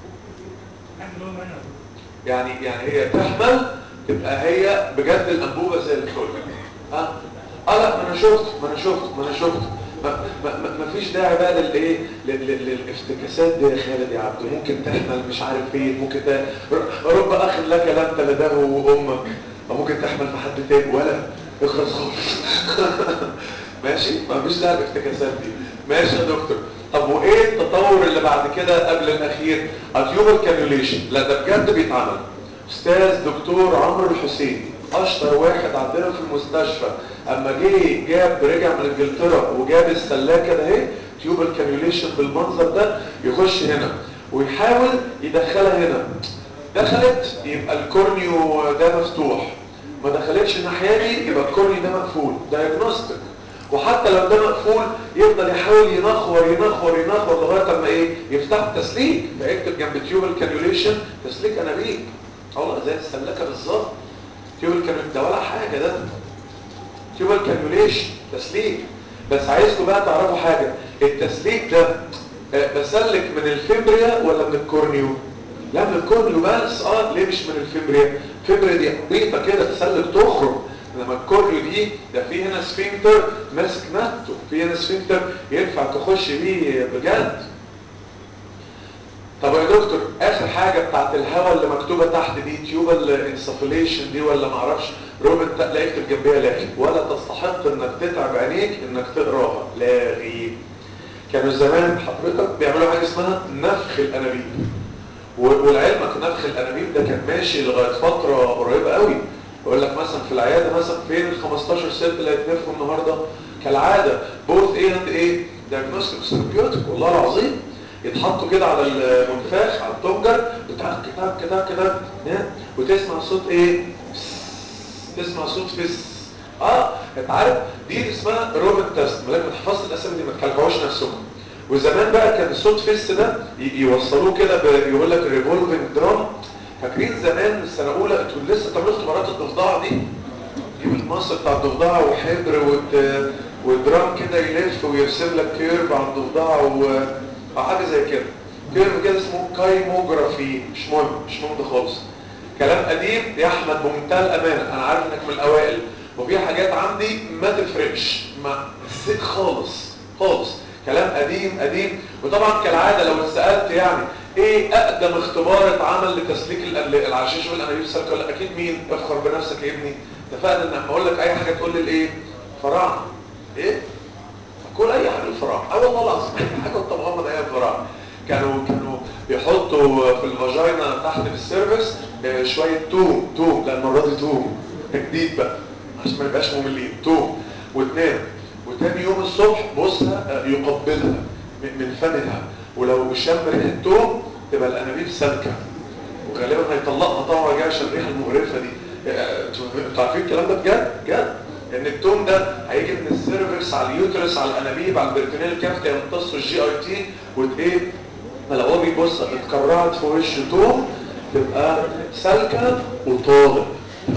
يعني يعني هي تحمل تبقى هي بجد الانبوبه زي الفل ها اه لا ما انا شفت ما انا شفت ما انا شفت ما, ما, ما, ما فيش داعي بقى للايه للافتكاسات دي يا خالد يا عبد ممكن تحمل مش عارف ايه ممكن ت... رب اخ لك لم تلده وامك او ممكن تحمل في حد تاني ولا اخرس خالص ماشي ما فيش داعي للافتكاسات دي ماشي يا دكتور طب وايه التطور اللي بعد كده قبل الاخير اتيوبال كانيوليشن لا ده بجد بيتعمل استاذ دكتور عمرو الحسيني اشطر واحد عندنا في المستشفى اما جه جاب رجع من انجلترا وجاب السلاكه ده اهي تيوبال كانيوليشن بالمنظر ده يخش هنا ويحاول يدخلها هنا دخلت يبقى الكورنيو ده مفتوح ما دخلتش الناحيه دي يبقى الكورنيو ده مقفول دايجنوستيك وحتى لو ده مقفول يفضل يحاول ينخور ينخور ينخور لغايه اما ايه يفتح تسليك فيكتب جنب تيوبال كانيوليشن تسليك انابيب والله زي السلاكه بالظبط تيوبال كانيوليشن ده ولا حاجه ده تيوبال كانيوليشن تسليك بس عايزكم بقى تعرفوا حاجه التسليك ده بسلك من الفيبريا ولا من الكورنيو لا من الكورنيو بس اه ليه مش من الفيبريا الفيبريا دي عبيطه كده تسلك تخرج لما الكوريو دي ده في هنا سفنكتر ماسك نفسه في هنا سفنكتر ينفع تخش بيه بجد طب يا دكتور اخر حاجه بتاعت الهواء اللي مكتوبه تحت دي تيوبال انسفليشن دي ولا ما اعرفش روبن لا اكتب جنبيها لاغي ولا تستحق انك تتعب عينيك انك تقراها لاغي كانوا زمان حضرتك بيعملوا حاجه اسمها نفخ الانابيب ولعلمك نفخ الانابيب ده كان ماشي لغايه فتره قريبه قوي يقول لك مثلا في العياده مثلا فين ال 15 ست اللي هيتنفخوا النهارده كالعاده بوث ايه اند ايه دايجنوستيك ثيرابيوتيك والله العظيم يتحطوا كده على المنفاخ على التونجر بتاع كده كده كده وتسمع صوت ايه تسمع صوت فس اه انت عارف دي اسمها روبن تيست ما لما تحفظت الاسامي دي ما تكلكعوش نفسكم وزمان بقى كان الصوت فس ده يوصلوه كده بيقول لك ريفولفنج درام فاكرين زمان السنه الاولى انتوا لسه بتعملوا اختبارات الضفدعه دي يجيب المص بتاع الضفدعه وحبر وت... والدرام كده يلف ويرسم لك كيرف على الضفدعه و... او حاجه زي كده كيرف كده اسمه كايموجرافي مش مهم مش مهم ده خالص كلام قديم يا احمد بمنتهى الامانه انا عارف انك من الاوائل وفي حاجات عندي ما تفرقش ما زيت خالص خالص كلام قديم قديم وطبعا كالعاده لو اتسالت يعني ايه اقدم اختبار اتعمل لتسليك العشاش والانابيب السلكه ولا اكيد مين افخر بنفسك يا ابني اتفقنا ان لما اقول لك اي حاجه تقول لي الايه فراعنه ايه كل اي حاجه الفراعنه اه والله العظيم اي حاجه انت مغمض ايه الفراعنه كانوا كانوا بيحطوا في الفاجينا تحت في السيرفكس آه، شويه توم توم لا المره دي توم جديد بقى عشان ما نبقاش مملين توم وتنام وتاني يوم الصبح بصها آه، يقبلها من من فمها ولو شم ريحه توم تبقى الانابيب سالكه وغالبا هيطلقها طبعا جايه عشان الريحه المقرفه دي آه، انتوا انتوا عارفين الكلام ده بجد بجد ان التوم ده هيجي من السيرفكس على اليوترس على الانابيب على البرتونيال كافيتي يمتصوا الجي اي تي وايه لو هو بيبص اتكرعت في وشه توم تبقى سالكه وطالب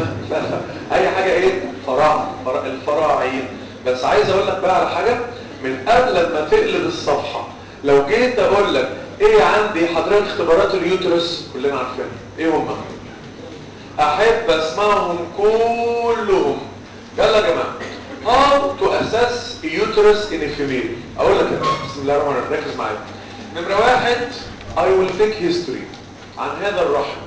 اي حاجه ايه فراع فرع الفراعين بس عايز اقول لك بقى على حاجه من قبل ما تقلب الصفحه لو جيت اقول لك ايه عندي حضرتك اختبارات اليوترس كلنا عارفينها ايه هم احب اسمعهم كلهم يلا يا جماعه how to assess uterus in a female اقول لك يا جماعة، بسم الله الرحمن الرحيم ركز معايا نمره واحد I will take history عن هذا الرحم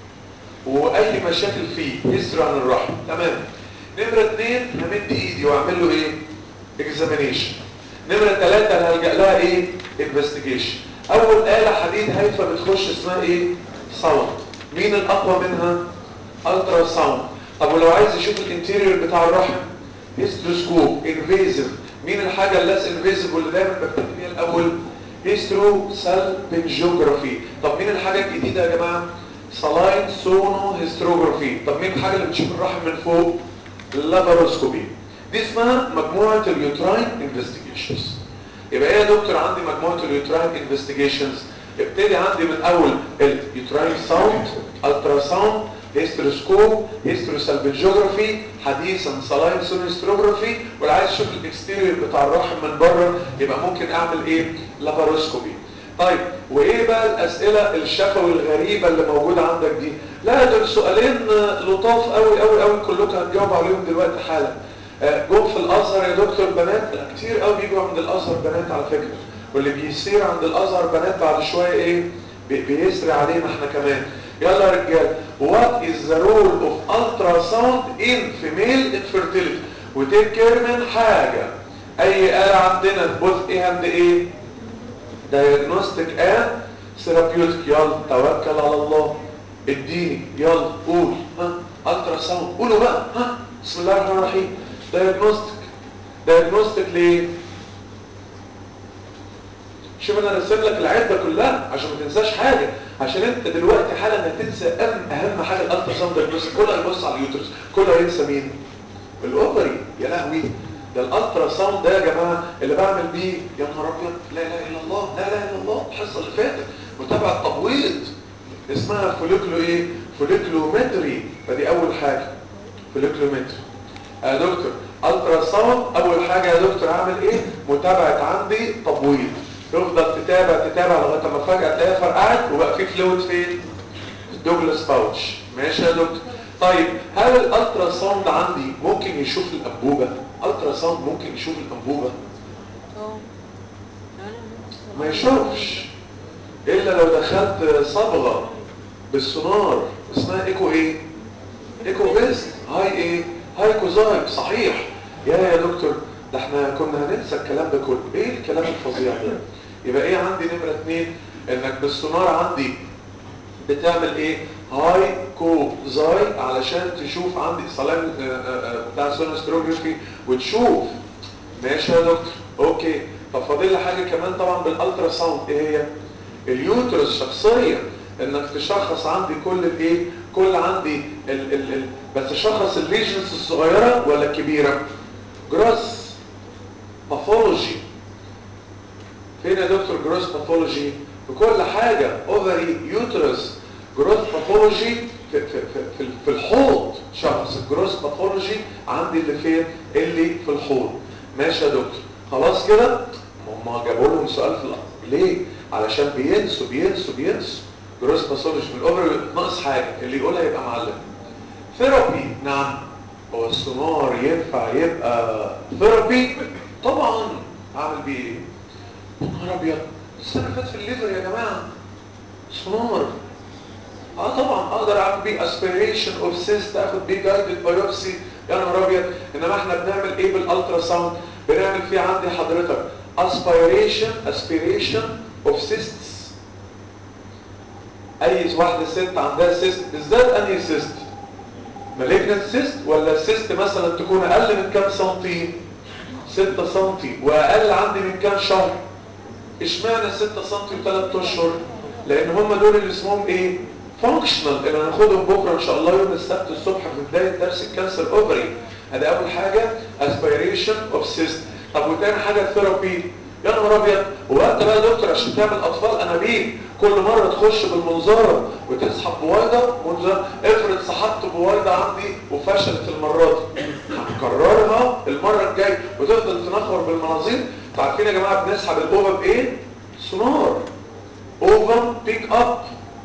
واي مشاكل فيه history عن الرحم تمام نمره اثنين همد ايدي واعمل له ايه examination نمره ثلاثه هلجا لها ايه investigation اول آلة حديد هايفه بتخش اسمها ايه صوت مين الاقوى منها الترا ساوند طب ولو عايز يشوف الانتيريور بتاع الرحم هيستروسكوب انفيزيف مين الحاجه اللي انفيزيف واللي دايما ببتدي بيها الاول هيسترو سالبنجيوجرافي طب مين الحاجه الجديده يا جماعه سلاين سونو هيستروجرافي طب مين الحاجه اللي بتشوف الرحم من فوق اللاباروسكوبي دي اسمها مجموعه اليوتراين انفستيجيشنز يبقى ايه يا دكتور عندي مجموعه اليوتراين انفستيجيشنز ابتدي عندي من اول اليوتراين ساوند الترا ساوند هيستروسكوب هيستروسالبنجيوجرافي حديثا سلاين سونستروجرافي واللي عايز اشوف الاكستيريور بتاع الرحم من بره يبقى ممكن اعمل ايه لاباروسكوبي طيب وايه بقى الاسئله الشفوي الغريبه اللي موجوده عندك دي لا دول سؤالين لطاف قوي قوي قوي كلكم هتجاوبوا عليهم دلوقتي حالا آه، جم في الازهر يا دكتور بنات لا كتير قوي بيجوا عند الازهر بنات على فكره واللي بيصير عند الازهر بنات بعد شويه ايه بي- بيسري علينا احنا كمان يلا يا رجال what is the role of ultrasound in female infertility وتذكر من حاجه اي آلة عندنا both ايه and ايه diagnostic and therapeutic يلا توكل على الله اديني يلا قول ها الترا ساوند قولوا بقى ها بسم الله الرحمن الرحيم diagnostic diagnostic ليه شوف انا رسم لك العده كلها عشان ما تنساش حاجه عشان انت دلوقتي حالا هتنسى اهم اهم حاجه الالترا ساوند diagnostic كله هيبص على اليوترس كله هينسى مين الاوفري يا لهوي ده الالترا ساوند ده يا جماعه اللي بعمل بيه يا نهار ابيض لا اله الا الله لا اله الا الله الحصه اللي فاتت متابعه تبويض اسمها فوليكلو ايه فوليكلومتري فدي اول حاجه فوليكلومتري يا دكتور الترا ساوند اول حاجه يا دكتور اعمل ايه متابعه عندي تبويض تفضل تتابع تتابع لغايه ما فجاه تلاقيها فرقعت وبقى في فلويد فين دوجلاس باوتش ماشي يا دكتور طيب هل الالترا ساوند عندي ممكن يشوف الانبوبه الترا ساوند ممكن يشوف الانبوبه اه ما يشوفش الا لو دخلت صبغه بالسونار اسمها ايكو ايه ايكو فيست هاي ايه هاي كوزايك صحيح يا يا دكتور ده احنا كنا هننسى الكلام ده كله ايه الكلام الفظيع ده يبقى ايه عندي نمره اتنين انك بالسونار عندي بتعمل ايه هاي كوزاي علشان تشوف عندي سلام آه، آه، آه، بتاع سونوستروجرافي وتشوف ماشي يا دكتور اوكي طب فاضل لي حاجه كمان طبعا بالالترا ساوند ايه هي اليوترس شخصيا انك تشخص عندي كل الايه كل عندي ال ال ال بس تشخص الليجنز الصغيره ولا الكبيره جروس باثولوجي فين يا دكتور جروس باثولوجي في كل حاجه اوفري يوترس جروس باثولوجي في, في, في, في, في الحوض شخص الجروس باثولوجي عندي اللي فين اللي في الحوض ماشي يا دكتور خلاص كده هم جابوا لهم سؤال في الأرض ليه علشان بينسوا بينسوا بينسوا جروس باثولوجي في الاوفري ناقص حاجه اللي يقولها يبقى معلم ثيرابي نعم هو السونار ينفع يبقى ثيرابي طبعا اعمل بيه ايه يا نهار ابيض السنه اللي فاتت في الليفر يا جماعه سونار اه طبعا اقدر اعمل بيه اسبيريشن اوف سيست اخد بيه جايدد بايوبسي يا نهار ابيض انما احنا بنعمل ايه بالالترا ساوند بنعمل فيه عندي حضرتك اسبيريشن اسبيريشن اوف سيستس اي واحده ست عندها سيست بالذات انهي سيست مالجنت سيست ولا السيست مثلا تكون اقل من كام سنتي 6 سنتي واقل عندي من كام شهر اشمعنى 6 سنتي و3 اشهر لان هم دول اللي اسمهم ايه فانكشنال اللي هناخدهم بكره ان شاء الله يوم السبت الصبح في بدايه درس الكانسر اوفري ادي اول حاجه اسبيريشن اوف سيست طب وتاني حاجه ثيرابي يا نهار ابيض هو انت بقى يا دكتور عشان تعمل اطفال انابيب كل مره تخش بالمنظار وتسحب بويضه منظار افرض سحبت بويضه عندي وفشلت المره دي هنكررها المره الجايه وتفضل تنخر بالمناظير عارفين يا جماعه بنسحب الاوفا بايه سونار اوفا بيك اب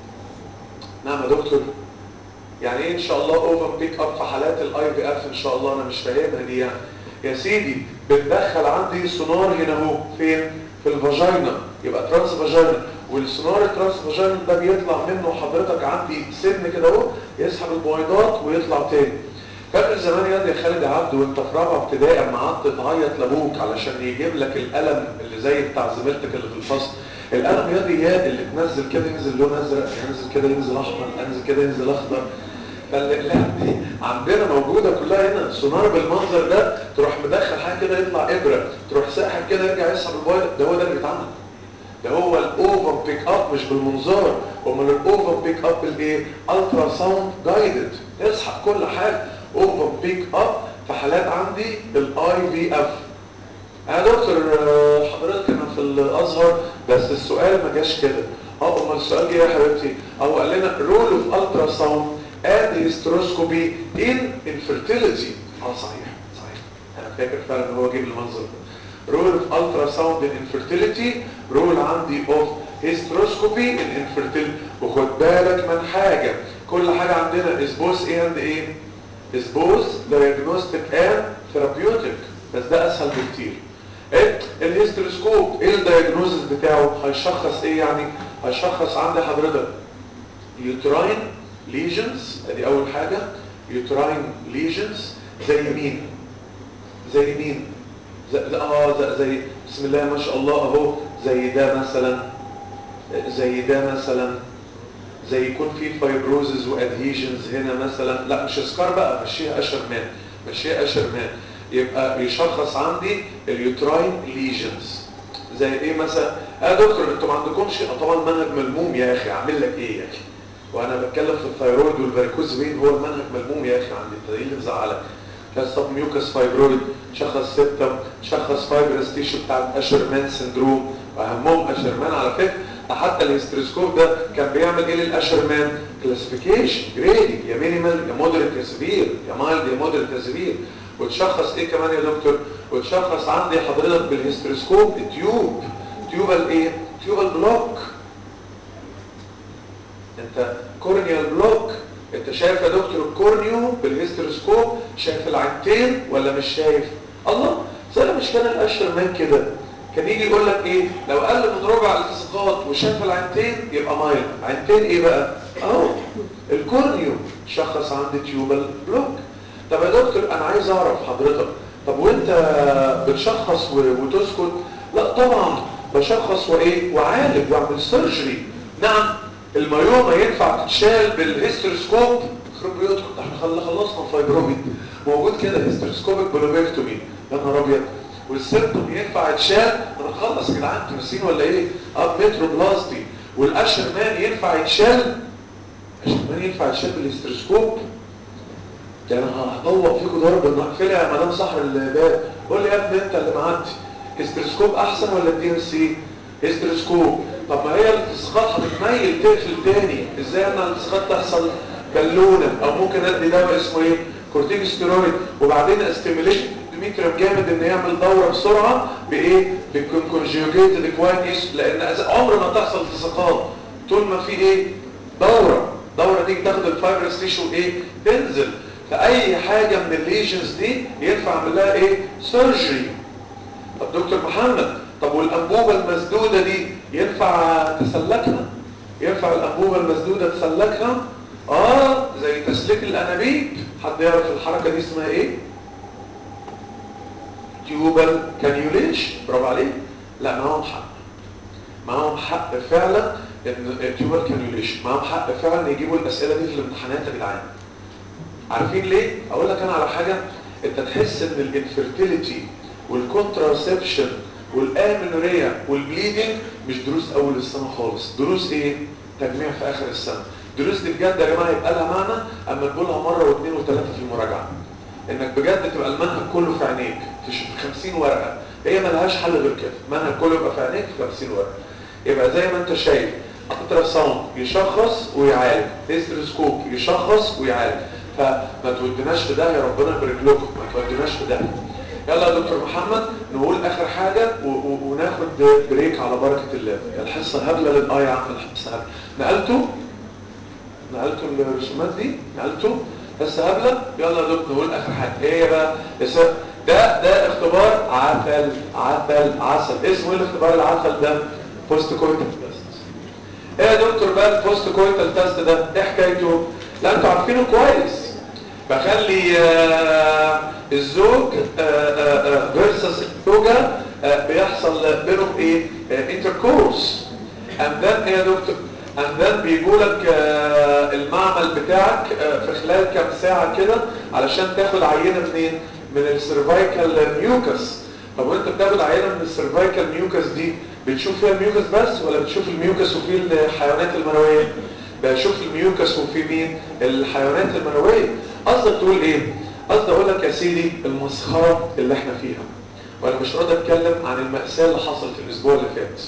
نعم يا دكتور يعني ايه ان شاء الله اوفا بيك اب في حالات الاي بي اف ان شاء الله انا مش فاهمها دي يعني يا سيدي بتدخل عندي سونار هنا اهو فين في الفاجينا يبقى ترانس فاجينا والسونار الترانس فاجينا ده بيطلع منه حضرتك عندي سن كده اهو يسحب البويضات ويطلع تاني فاكر زمان يا يا خالد عبد وانت في رابعه ابتدائي اما قعدت تعيط لابوك علشان يجيب لك القلم اللي زي بتاع زميلتك اللي في الفصل القلم يا ياد اللي تنزل كده ينزل لون ازرق ينزل كده ينزل احمر ينزل كده ينزل اخضر فالأقلام دي عندنا موجودة كلها هنا سونار بالمنظر ده تروح مدخل حاجة كده يطلع إبرة تروح ساحب كده يرجع يسحب البويضة ده هو ده اللي بيتعمل ده هو الاوفر بيك اب مش بالمنظار امال الاوفر بيك اب الايه الترا ساوند جايدد يسحب كل حاجه اوفر بيك اب في حالات عندي الاي في اف يا دكتور حضرتك انا في الازهر بس السؤال ما جاش كده اه امال السؤال جه يا حبيبتي او قال لنا رول اوف الترا ساوند and hysteroscopy in infertility اه صحيح صحيح انا فاكر فعلا ان هو جيب المنظر ده رول اوف الترا ساوند ان انفيرتيليتي رول عندي اوف هيستروسكوبي ان انفيرتيليتي وخد بالك من حاجه كل حاجه عندنا از بوث ايه اند ايه از بوث دايجنوستيك اند ثيرابيوتيك بس ده اسهل بكتير ايه الهيستروسكوب ايه الدايجنوزس بتاعه هيشخص ايه يعني هيشخص عندي حضرتك يوتراين ليجنز ادي اول حاجه يوتراين ليجنز زي مين زي مين زي اه زي, زي بسم الله ما شاء الله اهو زي ده مثلا زي ده مثلا زي يكون في فايبروزز وادهيجنز هنا مثلا لا مش سكار بقى مشيها اشرمان مشيها اشرمان يبقى يشخص عندي اليوتراين ليجنز زي ايه مثلا يا دكتور انتوا ما عندكمش طبعا منهج ملموم يا اخي اعمل لك ايه يا اخي وانا بتكلم في الثيرويد والفاريكوز فين هو المنهج ملموم يا اخي عندي انت ايه اللي مزعلك شخص ميوكس فايبرويد شخص سيبتم شخص فايبرس تيشو بتاع الاشرمان سندروم واهمهم اشرمان على فكره حتى الهيستروسكوب ده كان بيعمل ايه للاشرمان كلاسيفيكيشن جريدنج يا مينيمال يا مودريت يا سيفير يا مايلد يا مودريت يا سيفير وتشخص ايه كمان يا دكتور وتشخص عندي حضرتك بالهيستروسكوب التيوب تيوبال ايه تيوبال بلوك انت كورنيال بلوك انت شايف يا دكتور الكورنيو بالهيستروسكوب شايف العينتين ولا مش شايف الله زي مش كان الاشرمان كده كان يجي يقول لك ايه لو قل من ربع التصاقات وشاف العينتين يبقى مايل عينتين ايه بقى اهو الكورنيو شخص عندي تيوبال بلوك طب يا دكتور انا عايز اعرف حضرتك طب وانت بتشخص وتسكت لا طبعا بشخص وايه وعالج واعمل سيرجري نعم الميومه ينفع تتشال بالهيستروسكوب يخرب بيوتكم ده احنا خلصنا الفايبروميد موجود كده هيستروسكوبيك بلوبيكتومي يا نهار ابيض والسيرتوم ينفع يتشال نخلص يا جدعان انتوا ناسيين ولا ايه اب مترو بلاستي والاشرمان ينفع يتشال الاشرمان ينفع يتشال بالهيستروسكوب ده انا هطوق فيكم ضرب النقفله يا مدام صاحب الباب قول لي يا ابني انت اللي معدي هيستروسكوب احسن ولا الدي ان سي هيستروسكوب طب ما هي الالتصاقات هتتميل تقفل تاني ازاي ان الالتصاقات تحصل بالونه او ممكن ادي دواء اسمه ايه كورتيكوستيرويد وبعدين استيميليشن ديميتريم جامد ان يعمل دوره بسرعه بايه بالكونجوجيتد كويس لان عمر ما تحصل التصاقات طول ما في ايه دوره دوره تيجي تاخد الفايبرس تيشو ايه تنزل فاي حاجه من الليجنز دي ينفع اعمل لها ايه سيرجري طب دكتور محمد طب والانبوبه المسدوده دي ينفع تسلكها ينفع الانبوبه المسدوده تسلكها اه زي تسليك الانابيب حد يعرف الحركه دي اسمها ايه تيوبال كانيوليش برافو عليك لا معاهم حق معاهم حق فعلا ان تيوبر كانيوليشن معاهم حق فعلا يجيبوا الاسئله دي في الامتحانات يا جدعان عارفين ليه اقول لك انا على حاجه انت تحس ان الانفيرتيليتي والكونتراسبشن والامنوريا والبليدنج مش دروس اول السنه خالص دروس ايه تجميع في اخر السنه دروس دي بجد يا جماعه يبقى لها معنى اما نقولها مره واثنين وثلاثه في المراجعه انك بجد تبقى المنهج كله في عينيك في 50 ورقه هي ملهاش حل غير كده المنهج كله يبقى في عينيك في 50 ورقه يبقى زي ما انت شايف الترا ساوند يشخص ويعالج هيستروسكوب يشخص ويعالج فما تودناش في ده يا ربنا يبارك لكم ما تودناش في ده يلا يا دكتور محمد نقول اخر حاجه و و وناخد بريك على بركه الله الحصه هبله للاي يا عم الحصه هبله نقلته نقلته الرسومات دي نقلته بس هبله يلا يا دكتور نقول اخر حاجه ايه بقى ده ده اختبار عسل عسل عسل اسمه ايه الاختبار العسل ده بوست كويتال تيست ايه يا دكتور بقى البوست كويتال تيست ده ايه حكايته لا انتوا عارفينه كويس بخلي آه الزوج فيرسس الزوجه آه بيحصل بينهم ايه انتركورس اند ذن ايه يا دكتور اند ذن بيجوا لك آه المعمل بتاعك في خلال كام ساعه كده علشان تاخد عينه منين من السيرفايكال ميوكس طب وانت بتاخد عينه من السيرفايكال ميوكس دي بتشوف فيها الميوكس بس ولا بتشوف الميوكس وفيه الحيوانات المنويه بشوف الميوكس وفي مين الحيوانات المنويه قصدك تقول ايه قصدي اقول لك يا سيدي المسخره اللي احنا فيها وانا مش راضي اتكلم عن الماساه اللي حصلت الاسبوع اللي فات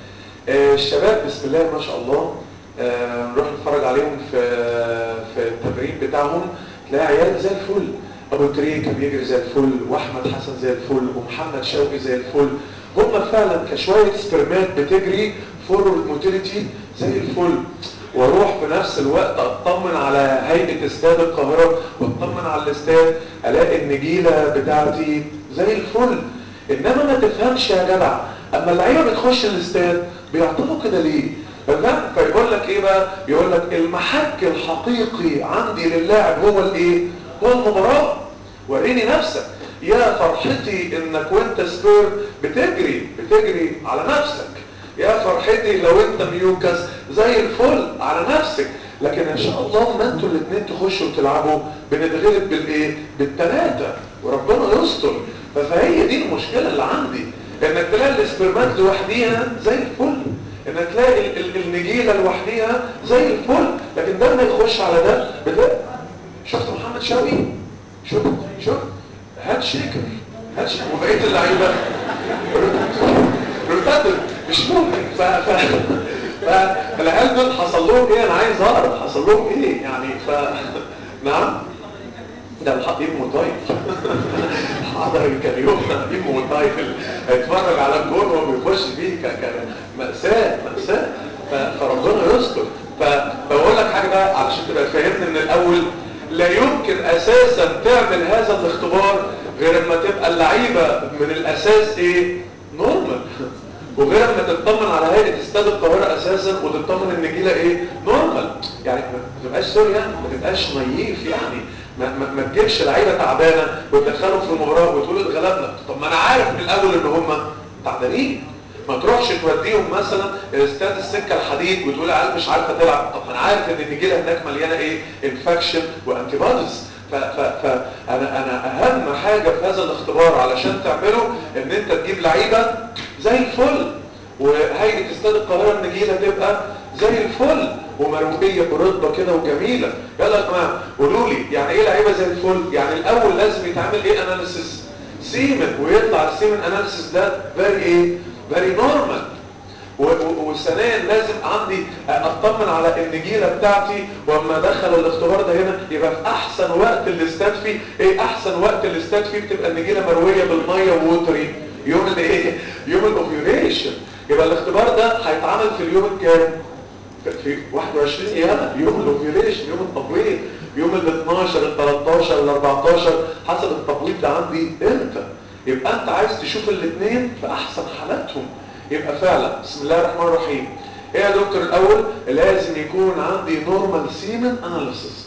آه الشباب بسم الله ما شاء الله آه نروح نتفرج عليهم في في التمرين بتاعهم تلاقي عيال زي الفل ابو تريكه بيجري زي الفل واحمد حسن زي الفل ومحمد شوقي زي الفل هم فعلا كشويه سبرمات بتجري فورورد موتيليتي زي الفل واروح في نفس الوقت اطمن على هيئه استاد القاهره واطمن على الاستاد الاقي النجيله بتاعتي زي الفل انما ما تفهمش يا جدع اما اللعيبه بتخش الاستاد بيعطلوا كده ليه فاهم فيقول لك ايه بقى يقول لك المحك الحقيقي عندي للاعب هو الايه هو المباراه وريني نفسك يا فرحتي انك وانت سبير بتجري بتجري على نفسك يا فرحتي لو انت ميوكس زي الفل على نفسك لكن ان شاء الله ما انتوا الاثنين تخشوا وتلعبوا بنتغلب بالايه بالثلاثه وربنا يستر فهي دي المشكله اللي عندي انك تلاقي الاسبرمات لوحديها زي الفل انك تلاقي ال ال النجيله لوحديها زي الفل لكن ده ما يخش على ده بتلاقي شفت محمد شوقي شفت شفت هات شيكر هات شيكر وبقيه اللعيبه روتاتر مش ممكن ف ف فالعيال دول حصل لهم ايه انا عايز اعرف حصل لهم ايه يعني ف نعم ده الحق يمه طايف حضر كان يوم يمه طايف هيتفرج على الجون وهو بيخش فيه مأساة مأساة فربنا يستر فبقول لك حاجه بقى علشان تبقى فاهمني من الاول لا يمكن اساسا تعمل هذا الاختبار غير اما تبقى اللعيبه من الاساس ايه نورمال وغير اما تطمن على هيئه استاد القاهره اساسا وتطمن النجيله ايه نورمال يعني ما تبقاش سوري يعني ما تبقاش نيف يعني ما, ما, ما تجيبش لعيبه تعبانه وتدخلهم في المباراه وتقول اتغلبنا طب ما انا عارف من الاول ان هم تعبانين ما تروحش توديهم مثلا استاد السكه الحديد وتقول عيال مش عارفه تلعب طب انا عارف ان النجيله هناك مليانه ايه انفكشن وانتي بوديز فانا انا اهم حاجه في هذا الاختبار علشان تعمله ان انت تجيب لعيبه زي الفل وهيئه استاد القاهره النجيله تبقى زي الفل ومرويه برتبه كده وجميله يلا يا جماعه قولوا لي يعني ايه لعيبه زي الفل يعني الاول لازم يتعمل ايه اناليسيس سيمن ويطلع السيمن اناليسيس ده فيري ايه فيري نورمال وثانيا لازم عندي اطمن على النجيله بتاعتي واما ادخل الاختبار ده هنا يبقى في احسن وقت الاستاد فيه ايه احسن وقت الاستاد فيه بتبقى النجيله مرويه بالميه ووتري يوم الايه يوم الاوفيوليشن يبقى الاختبار ده هيتعمل في اليوم الكام في 21 ياما يوم الاوفيوليشن يوم التبويض يوم ال 12 ال 13 ال 14 حسب التبويض ده عندي امتى يبقى انت عايز تشوف الاثنين في احسن حالاتهم يبقى فعلا بسم الله الرحمن الرحيم ايه يا دكتور الاول لازم يكون عندي نورمال سيمن اناليسيس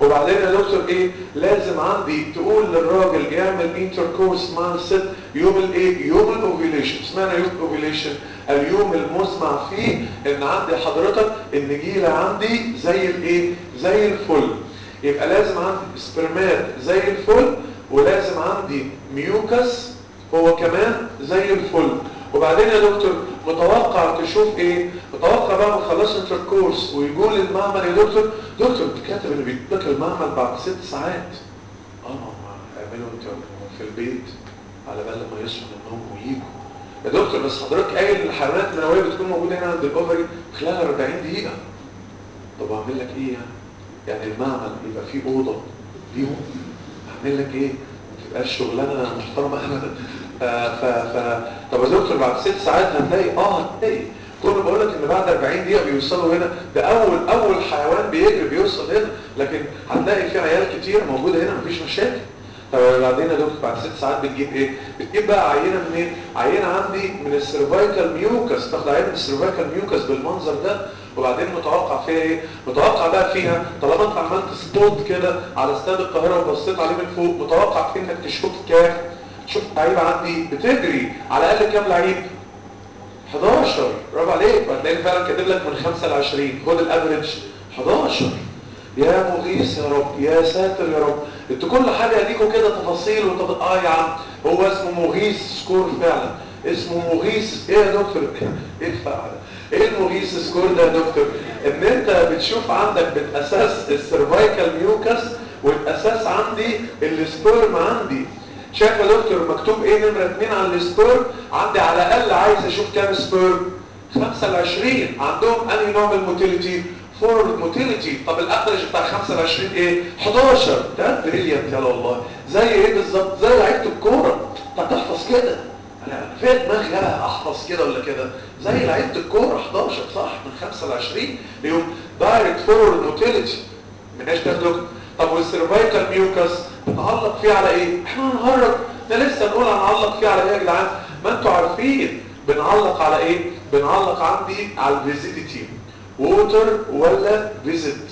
وبعدين يا دكتور ايه لازم عندي تقول للراجل يعمل انتركورس مع الست يوم الايه يوم الاوفيليشن اسمها يوم الاوفيليشن اليوم المسمع فيه ان عندي حضرتك النجيله عندي زي الايه زي الفل يبقى لازم عندي سبرمات زي الفل ولازم عندي ميوكس هو كمان زي الفل وبعدين يا دكتور متوقع تشوف ايه متوقع بقى ما خلص انتركورس ويقول للمعمل يا دكتور دكتور الكاتب اللي بيديك المعمل بعد ست ساعات اه ما اعملوا انت في البيت على بال ما يصحوا من النوم ويجوا يا دكتور بس حضرتك قايل ان الحيوانات المنويه بتكون موجوده هنا عند الاوفري خلال 40 دقيقه طب اعمل لك ايه يعني يعني المعمل يبقى فيه اوضه ليهم اعمل لك ايه ما تبقاش شغلانه محترمه ابدا ف ف ف طب يا دكتور بعد ست ساعات هتلاقي اه هتلاقي كل بقول لك ان بعد 40 دقيقه بيوصلوا هنا ده اول اول حيوان بيجري بيوصل هنا لكن هتلاقي في عيال كتير موجوده هنا مفيش مشاكل طب بعدين يا دكتور بعد ست ساعات بتجيب ايه بتجيب بقى عينه منين عينه عندي من السيرفايكال ميوكس تاخد عينه من السيرفايكال ميوكس بالمنظر ده وبعدين متوقع فيها ايه متوقع بقى فيها طالما انت عملت سبوت كده على استاد القاهره وبصيت عليه من فوق متوقع فيه انك تشوف كام شوف لعيب عندي بتجري على الاقل كام لعيب 11 برافو عليك وهتلاقيني فعلا كاتب لك من 5 ل 20 خد الافريج 11 يا مغيث يا رب يا ساتر يا رب انتوا كل حاجه ليكوا كده تفاصيل وطب اه يا عم هو اسمه مغيث سكور فعلا اسمه مغيث ايه يا دكتور ايه الفعل ايه المغيث سكور ده يا دكتور ان انت بتشوف عندك بتاساس السيرفايكال ميوكس والاساس عندي السبيرم عندي شايف يا دكتور مكتوب ايه نمره 2 على السبيرم عندي على الاقل عايز اشوف كام سبيرم 5 ل 20 عندهم انهي نوع من الموتيليتي فورورد موتيليتي طب الافرج بتاع 5 ل 20 ايه 11 ده بريليانت يلا والله زي ايه بالظبط زي لعيبه الكوره انت هتحفظ كده انا في دماغي انا احفظ كده ولا كده زي لعيبه الكوره 11 صح من 5 ل 20 ليهم دايركت فورورد موتيليتي مالناش تاخده طب والسيرفايكال ميوكس بتعلق فيه على ايه احنا هنهرج ده لسه نقول هنعلق فيه على ايه يا جدعان ما انتوا عارفين بنعلق على ايه بنعلق عندي على الفيزيتي ووتر ولا فيزيت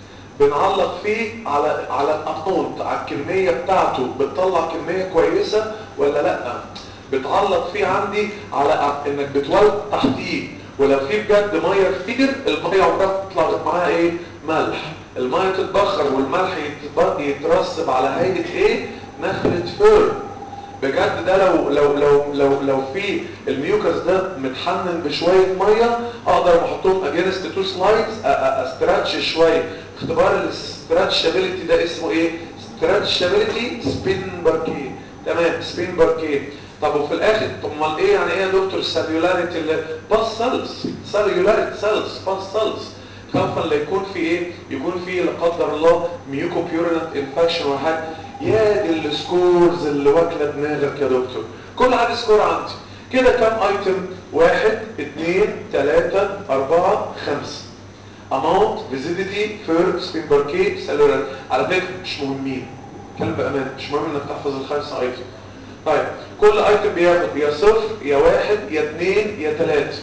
بنعلق فيه على على الامونت على الكميه بتاعته بتطلع كميه كويسه ولا لا بتعلق فيه عندي على انك بتولد تحتيه ولو في بجد ميه كتير الميه عمرها تطلع معاها ايه ملح الميه تتبخر والملح يترسب على هيئه ايه نخله فيرم بجد ده لو لو لو لو لو في الميوكس ده متحنن بشويه ميه اقدر احطهم اجينست تو سلايدز استراتش شويه اختبار الاستراتشابيلتي ده اسمه ايه استراتشابيلتي سبين باركيه تمام سبين باركيه طب وفي الاخر طب امال ايه يعني ايه يا دكتور سيلولاريتي باس سيلز سيلولاريتي سيلز باس سيلز خوفا لا يكون في ايه يكون في لا قدر الله ميوكو بيورنت انفكشن ولا حاجه يا دي السكورز اللي واكله دماغك يا دكتور كل حاجه سكور عندي كده كام ايتم واحد اثنين ثلاثة اربعة خمسة اماونت فيزيديتي فير سبين باركي سيلولار على فكرة مش مهمين كلام بأمان مش مهم انك تحفظ الخمسة ايتم طيب كل ايتم بياخد يا صفر يا واحد يا اثنين يا ثلاثة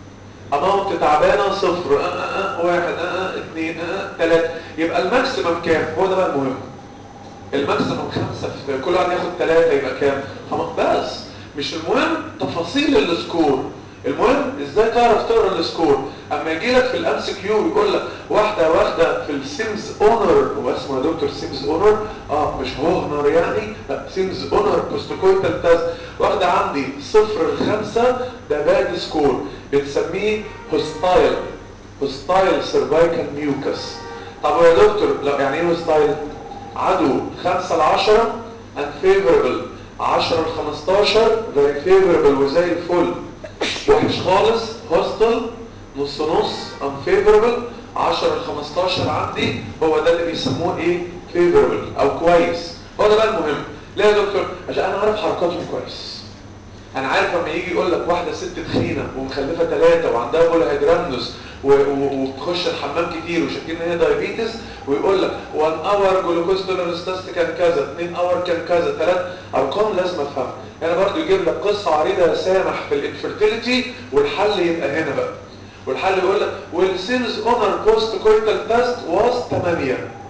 اماونت تعبانه صفر أه أه أه واحد أه اثنين أه ثلاثة يبقى الماكسيمم كام هو ده بقى المهم الماكسيمم خمسة في كل واحد ياخد ثلاثة يبقى كام بس مش المهم تفاصيل السكور المهم ازاي تعرف تقرا السكور اما يجي لك في الام سي كيو يقول لك واحده واحده في السيمز اونر هو اسمه يا دكتور سيمز اونر اه مش هوهنر يعني لا سيمز اونر بوستكويتال تاست واخده عندي صفر لخمسه ده باد سكور بنسميه هوستايل هوستايل سيرفايكال ميوكس طب يا دكتور لا يعني ايه هوستايل عدو 5 ل 10 unfavorable 10 ل 15 very favorable وزي الفل وحش خالص هوستل نص نص unfavorable 10 ل 15 عندي هو ده اللي بيسموه ايه favorable او كويس هو ده بقى المهم ليه يا دكتور عشان انا عارف حركاتهم كويس انا عارف لما يجي يقول لك واحده ست تخينه ومخلفه ثلاثه وعندها بولهيدرامنوس وتخش الحمام كتير وشاكين ان هي دايابيتس ويقول لك 1 اور جلوكوز توليرنس تيست كان كذا 2 اور كان كذا 3 ارقام لازم افهمها هنا برضو يجيب لك قصه عريضه سامح في الانفيرتيليتي والحل يبقى هنا بقى والحل يقول لك والسيلز اونر بوست كويتال تيست واز 8 يا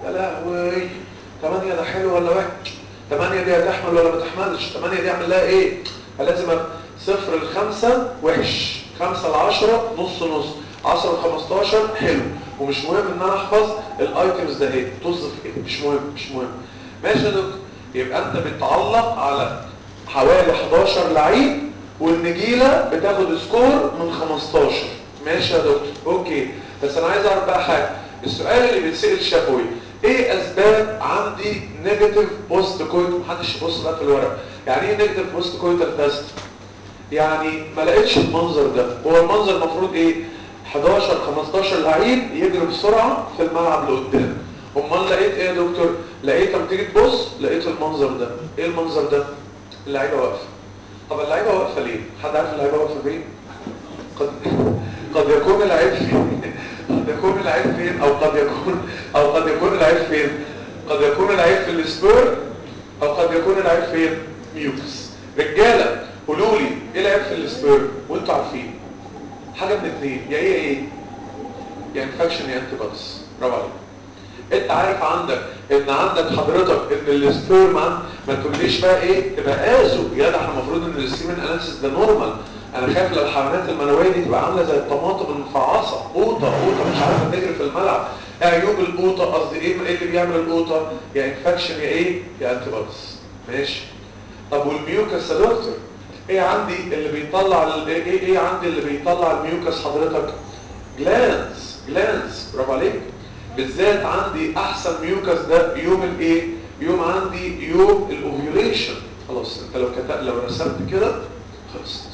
يا لهوي 8 ده حلو ولا وحش 8 دي هتحمل ولا ما تحملش 8 دي اعمل لها ايه فلازم صفر لخمسة وحش خمسة لعشرة نص نص 10 ل 15 حلو ومش مهم ان انا احفظ الايتمز ده ايه توظف ايه مش مهم مش مهم ماشي يا دكتور يبقى انت بتعلق على حوالي 11 لعيب والنجيله بتاخد سكور من 15 ماشي يا دكتور اوكي بس انا عايز اعرف بقى حاجه السؤال اللي بيتسال شفوي ايه اسباب عندي نيجاتيف بوست كويت محدش يبص بقى في الورق يعني ايه نيجاتيف بوست كويتال تيست يعني ما لقيتش المنظر ده هو المنظر المفروض ايه 11 15 لعيب يجري بسرعه في الملعب لقدام امال لقيت ايه يا دكتور لقيت لما تيجي تبص لقيت المنظر ده ايه المنظر ده اللعيبه واقفه طب اللعيبه واقفه ليه حد عارف اللعيبه واقفه فين قد قد يكون اللعيب فين قد يكون اللعيب فين او قد يكون او قد يكون اللعيب فين قد يكون اللعيب في السبور او قد يكون اللعيب فين ميوكس رجاله قولوا لي ايه العيب في السبور وانتوا عارفين حاجه من اثنين يا ايه يا ايه يا انفكشن يا انتي بوديز برافو عليك انت عارف عندك ان عندك حضرتك ان السبيرم عند ما تقوليش بقى ايه تبقى ازو يا ده احنا المفروض ان السيمن اناليسيس ده نورمال انا خايف لو الحيوانات المنويه دي تبقى عامله زي الطماطم المفعصه قوطه قوطه مش عارفه تجري في الملعب ايه عيوب القوطه قصدي ايه ايه اللي بيعمل القوطه يا انفكشن يا ايه يا انتي بوديز ماشي طب والميوكس يا دكتور ايه عندي اللي بيطلع ال- ايه ايه ايه عندي اللي بيطلع الميوكس حضرتك جلانز جلانز برافو عليك بالذات عندي احسن ميوكس ده يوم الايه يوم عندي يوم الاوفيوليشن خلاص انت لو كتب لو رسمت كده خلصت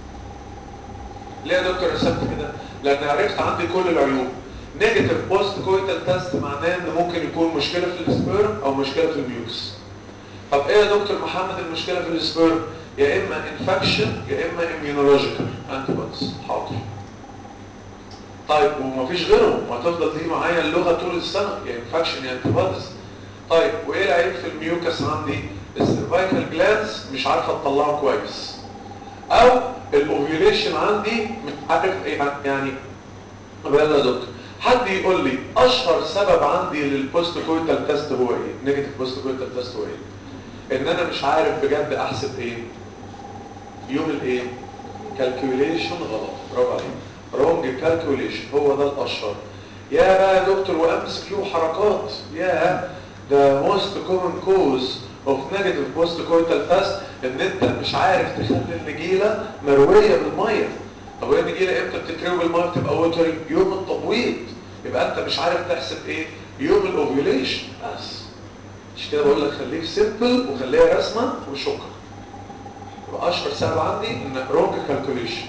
ليه يا دكتور رسمت كده لان عرفت عندي كل العيوب نيجاتيف بوست كويتال تيست معناه ان ممكن يكون مشكله في السبيرم او مشكله في الميوكس طب ايه يا دكتور محمد المشكله في السبيرم يا اما انفكشن يا اما اميونولوجيكال انتي بوديز حاضر طيب ومفيش غيرهم وهتفضل دي معايا اللغه طول السنه يا انفكشن يا انتي بوديز طيب وايه العيب في الميوكس عندي السيرفايكال جلانس مش عارفه تطلعه كويس او الاوفيوليشن عندي مش عارف ايه يعني طب يلا يا دكتور حد يقول لي اشهر سبب عندي للبوست كويتال تيست هو ايه نيجاتيف بوست كويتال تيست هو ايه ان انا مش عارف بجد احسب ايه يوم الايه كالكوليشن غلط برافو عليك رونج كالكوليشن هو ده الاشهر يا بقى يا دكتور وامس كيو حركات يا ده موست كومن كوز اوف نيجاتيف بوست كويتال تيست ان انت مش عارف تخلي النجيله مرويه بالميه طب وهي النجيله امتى بتتروي بالميه بتبقى وتري يوم التبويض يبقى انت مش عارف تحسب ايه يوم الاوفيوليشن بس مش كده بقول لك خليك سيمبل وخليها رسمه وشكرا يبقى اشهر سبب عندي ان رونج كالكوليشن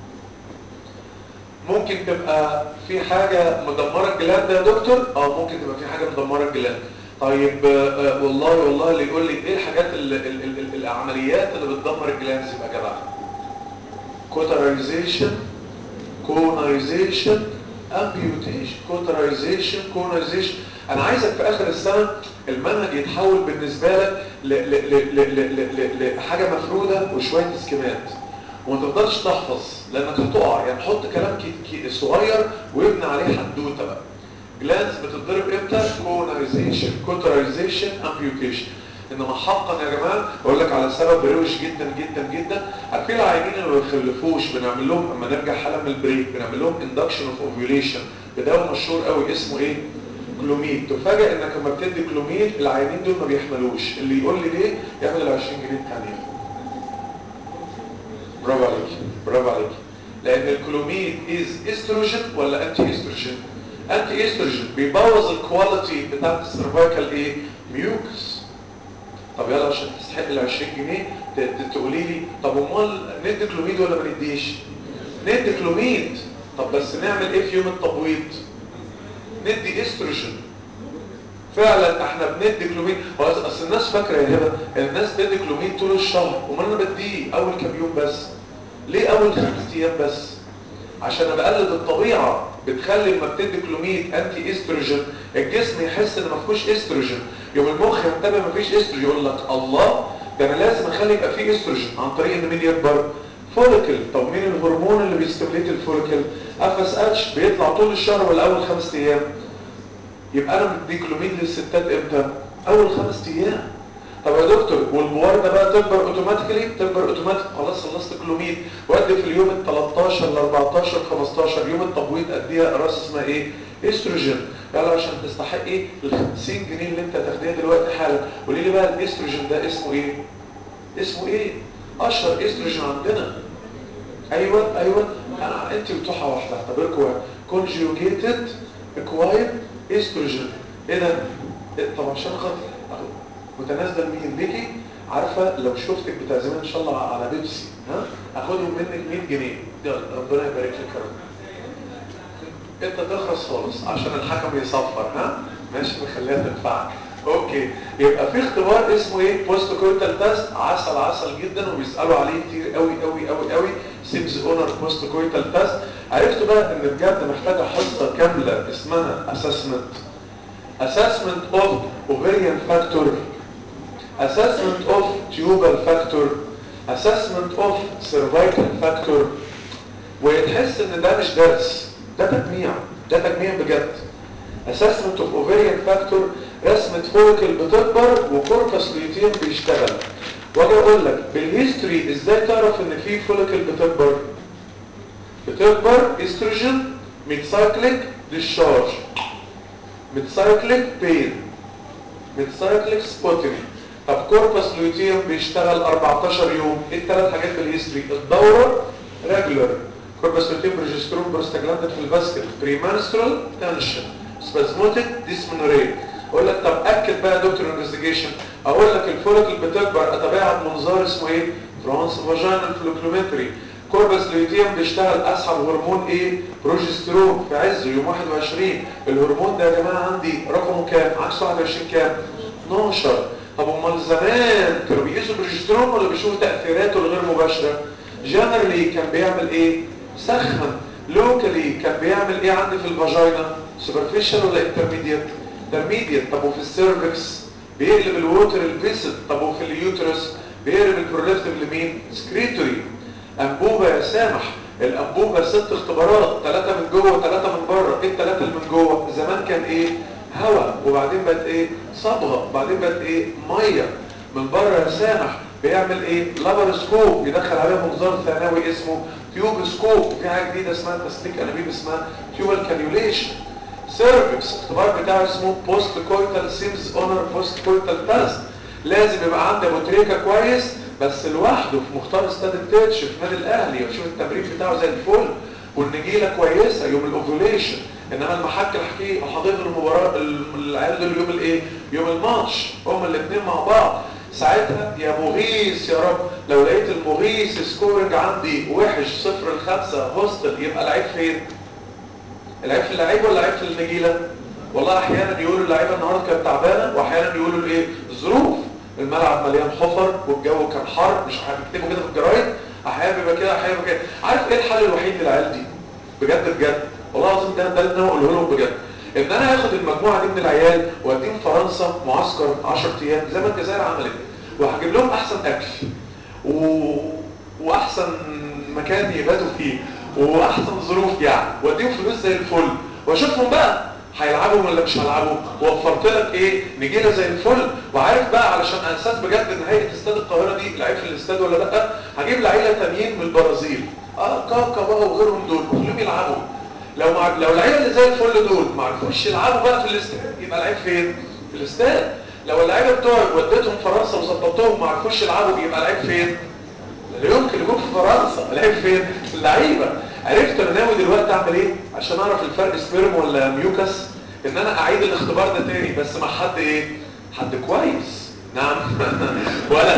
ممكن تبقى في حاجه مدمره الجلاند يا دكتور اه ممكن تبقى في حاجه مدمره الجلاند طيب آه والله والله اللي يقول لي ايه الحاجات ال ال ال ال العمليات اللي بتدمر الجلاند يبقى جدع كوترايزيشن كونايزيشن امبيوتيشن كوترايزيشن كونايزيشن انا عايزك في اخر السنه المنهج يتحول بالنسبه لك ل- ل- ل- ل- ل- ل- لحاجه مفروده وشويه سكيمات وما تفضلش تحفظ لانك هتقع يعني حط كلام كي- كي- صغير وابني عليه حدوته بقى جلانس بتتضرب امتى كونايزيشن كوترايزيشن امبيوتيشن انما حقا يا جماعه اقول لك على سبب روش جدا جدا جدا عارفين العيانين اللي ما بيخلفوش بنعمل لهم اما نرجع حاله من البريك بنعمل لهم اندكشن اوف اوفيوليشن بدواء مشهور قوي اسمه ايه كلوميد تفاجئ انك لما بتدي كلوميد العيانين دول ما بيحملوش اللي يقول لي ليه ياخد ال 20 جنيه الثانيه برافو عليك برافو عليك لان الكلوميد از استروجين ولا انتي استروجين انتي استروجين بيبوظ الكواليتي بتاعت السيرفايكال ايه ميوكس طب يلا عشان تستحق ال 20 جنيه ت- ت- تقولي لي طب امال ندي كلوميد ولا ما نديش ندي كلوميد طب بس نعمل ايه في يوم التبويض ندي استروجين فعلا احنا بندي كلوميد هو أصل- اصل الناس فاكره يا هبه الناس بتدي كلوميد طول الشهر امال انا بديه اول كام يوم بس ليه اول خمس ايام بس عشان انا بقلد الطبيعه بتخلي لما بتدي كلوميد انتي استروجين الجسم يحس ان ما فيهوش استروجين يوم المخ ينتبه ما فيش استروجين يقول لك الله ده انا لازم اخلي يبقى فيه استروجين عن طريق ان مين يكبر فوليكل طب مين الهرمون اللي بيستمليت الفوليكل اف اس اتش بيطلع طول الشهر ولا اول خمس ايام يبقى انا مدي كلوميد للستات امتى اول خمس ايام طب يا دكتور والبوارده بقى تكبر اوتوماتيكلي تكبر اوتوماتيك خلاص خلصت كلوميد وادي في اليوم ال 13 ل 14 15 يوم التبويض اديها راس اسمها ايه استروجين يلا عشان تستحقي ال 50 جنيه اللي انت هتاخديها دلوقتي حالا قولي لي بقى الاستروجين ده اسمه ايه اسمه ايه اشهر استروجين عندنا ايوه ايوه انا انت بتوحى واحده اعتبركوا كونجوجيتد اكواير استروجين ايه ده إيه طب عشان خاطر متنازله لمين ليكي عارفه لو شفتك بتعزمين ان شاء الله على بيبسي ها اخدهم منك 100 جنيه يلا ربنا يبارك لك يا رب انت تخرس خالص عشان الحكم يصفر ها ماشي نخليها تنفعك اوكي يبقى في اختبار اسمه ايه بوست كورتال تيست عسل عسل جدا وبيسالوا عليه كتير قوي قوي قوي قوي سيمز اونر بوست كورتال تيست عرفتوا بقى ان بجد محتاجه حصه كامله اسمها اسسمنت assessment of ovarian factor assessment of tubal factor assessment of cervical factor وتحس ان ده مش درس ده تجميع ده تجميع بجد assessment of ovarian factor رسمة فوليكل بتكبر وكوربس ليوتيم بيشتغل واجي اقول لك بالهيستوري ازاي تعرف ان في فوليكل بتكبر بتكبر استروجين ميتسايكليك ديشارج ميتسايكليك بين ميتسايكليك سبوتنج طب كوربس لوتيوم بيشتغل 14 يوم ايه الثلاث حاجات في الهيستوري الدوره ريجولار كوربس لوتيوم بروجسترون بروستاجلاندين في الفاسكت بريمانسترال تنشن سبازموتيك ديسمنوريا اقول لك طب اكد بقى يا دكتور انفستيجيشن اقول لك الفوليكل بتكبر اتابعها بمنظار اسمه ايه ترانس فاجينال فلوكلومتري كوربس لوتيوم بيشتغل اسحب هرمون ايه بروجسترون في عزه يوم 21 الهرمون ده يا جماعه عندي رقمه كام عكس 21 كام 12 طب امال زمان كانوا بيقيسوا بروجسترون ولا بيشوفوا تاثيراته الغير مباشره جنرالي كان بيعمل ايه سخن لوكالي كان بيعمل ايه عندي في الفاجينا سوبرفيشال ولا انترميديت انترميديت طب وفي السيرفكس بيقلب الووتر الفيسل طب وفي اليوترس بيقلب البروليفتيف لمين سكريتوري انبوبه يا سامح الانبوبه ست اختبارات ثلاثه من جوه وثلاثه من بره ايه الثلاثه اللي من جوه زمان كان ايه هواء وبعدين بقت ايه صبغه وبعدين بقت ايه ميه من بره يا سامح بيعمل ايه لابرسكوب يدخل عليه منظار ثانوي اسمه تيوب سكوب وفي حاجه جديده اسمها تسليك انابيب اسمها تيوبال كانيوليشن سيرفكس اختبار بتاعه اسمه بوست كويتال سيمز اونر بوست كويتال تيست لازم يبقى عندي ابو تريكه كويس بس لوحده في مختار استاد التتش في نادي الاهلي واشوف التمرين بتاعه زي الفل والنجيله كويسه يوم الاوفوليشن انما المحك الحكي حاضر المباراه العيال دول يوم الايه يوم الماتش هما الاثنين مع بعض ساعتها يا مغيث يا رب لو لقيت المغيث سكورنج عندي وحش صفر لخمسة هوستل يبقى العيب فين العيب في اللعيب ولا العيب في النجيله والله احيانا يقولوا اللعيبه النهارده كانت تعبانه واحيانا يقولوا الايه الظروف الملعب مليان حفر والجو كان حر مش هتكتبوا كده في الجرايد احيانا بيبقى كده احيانا بيبقى كده عارف ايه الحل الوحيد للعيال دي بجد بجد والله العظيم ده ده اللي انا اقوله لهم بجد ان انا هاخد المجموعه دي من العيال واديهم فرنسا معسكر 10 ايام زي ما الجزائر عملت وهجيب لهم احسن اكل و... واحسن مكان يباتوا فيه واحسن ظروف يعني واديهم فلوس زي الفل واشوفهم بقى هيلعبوا ولا مش هيلعبوا وفرت لك ايه نجيله زي الفل وعارف بقى علشان اساس بجد ان هيئه استاد القاهره دي لعيب في الاستاد ولا لا هجيب لعيبه تانيين من البرازيل اه كاكا بقى وغيرهم دول كلهم يلعبوا لو مع... لو اللعيبه اللي زي الفل دول ما عرفوش يلعبوا بقى في الاستاد يبقى العيب فين في الاستاد لو اللعيبه بتوعي وديتهم فرنسا وظبطتهم ما عرفوش يلعبوا يبقى العيب فين لا يمكن يكون في فرنسا العيب فين في اللعيبه عرفت انا ناوي دلوقتي اعمل ايه عشان اعرف الفرق سبيرم ولا ميوكس ان انا اعيد الاختبار ده تاني بس مع حد ايه حد كويس نعم ولا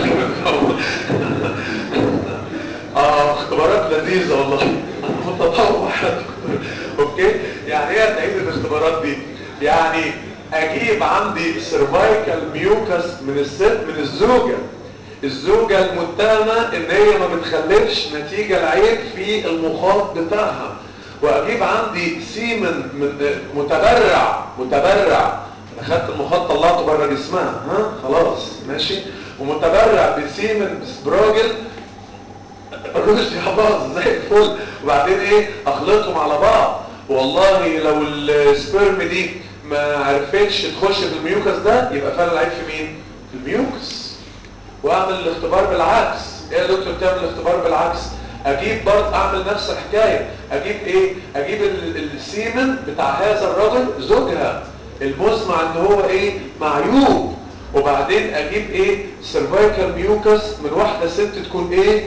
اه اختبارات لذيذه والله انا متطوع اوكي يعني ايه تعيد الاختبارات دي يعني اجيب عندي سيرفايكال ميوكس من الست من الزوجه الزوجة المتهمة ان هي ما بتخلفش نتيجة العيب في المخاط بتاعها واجيب عندي سيمن من متبرع متبرع انا خدت المخاط طلعته بره جسمها ها خلاص ماشي ومتبرع بسيمن بسبراجل الرشد يا باظ زي الفل وبعدين ايه اخلطهم على بعض والله لو السبرم دي ما عرفتش تخش في الميوكس ده يبقى فعلا العيب في مين في الميوكس واعمل الاختبار بالعكس ايه يا دكتور تعمل الاختبار بالعكس اجيب برضه اعمل نفس الحكايه اجيب ايه اجيب ال- السيمن بتاع هذا الرجل زوجها المزمع ان هو ايه معيوب وبعدين اجيب ايه سيرفايكال ميوكس من واحده ست تكون ايه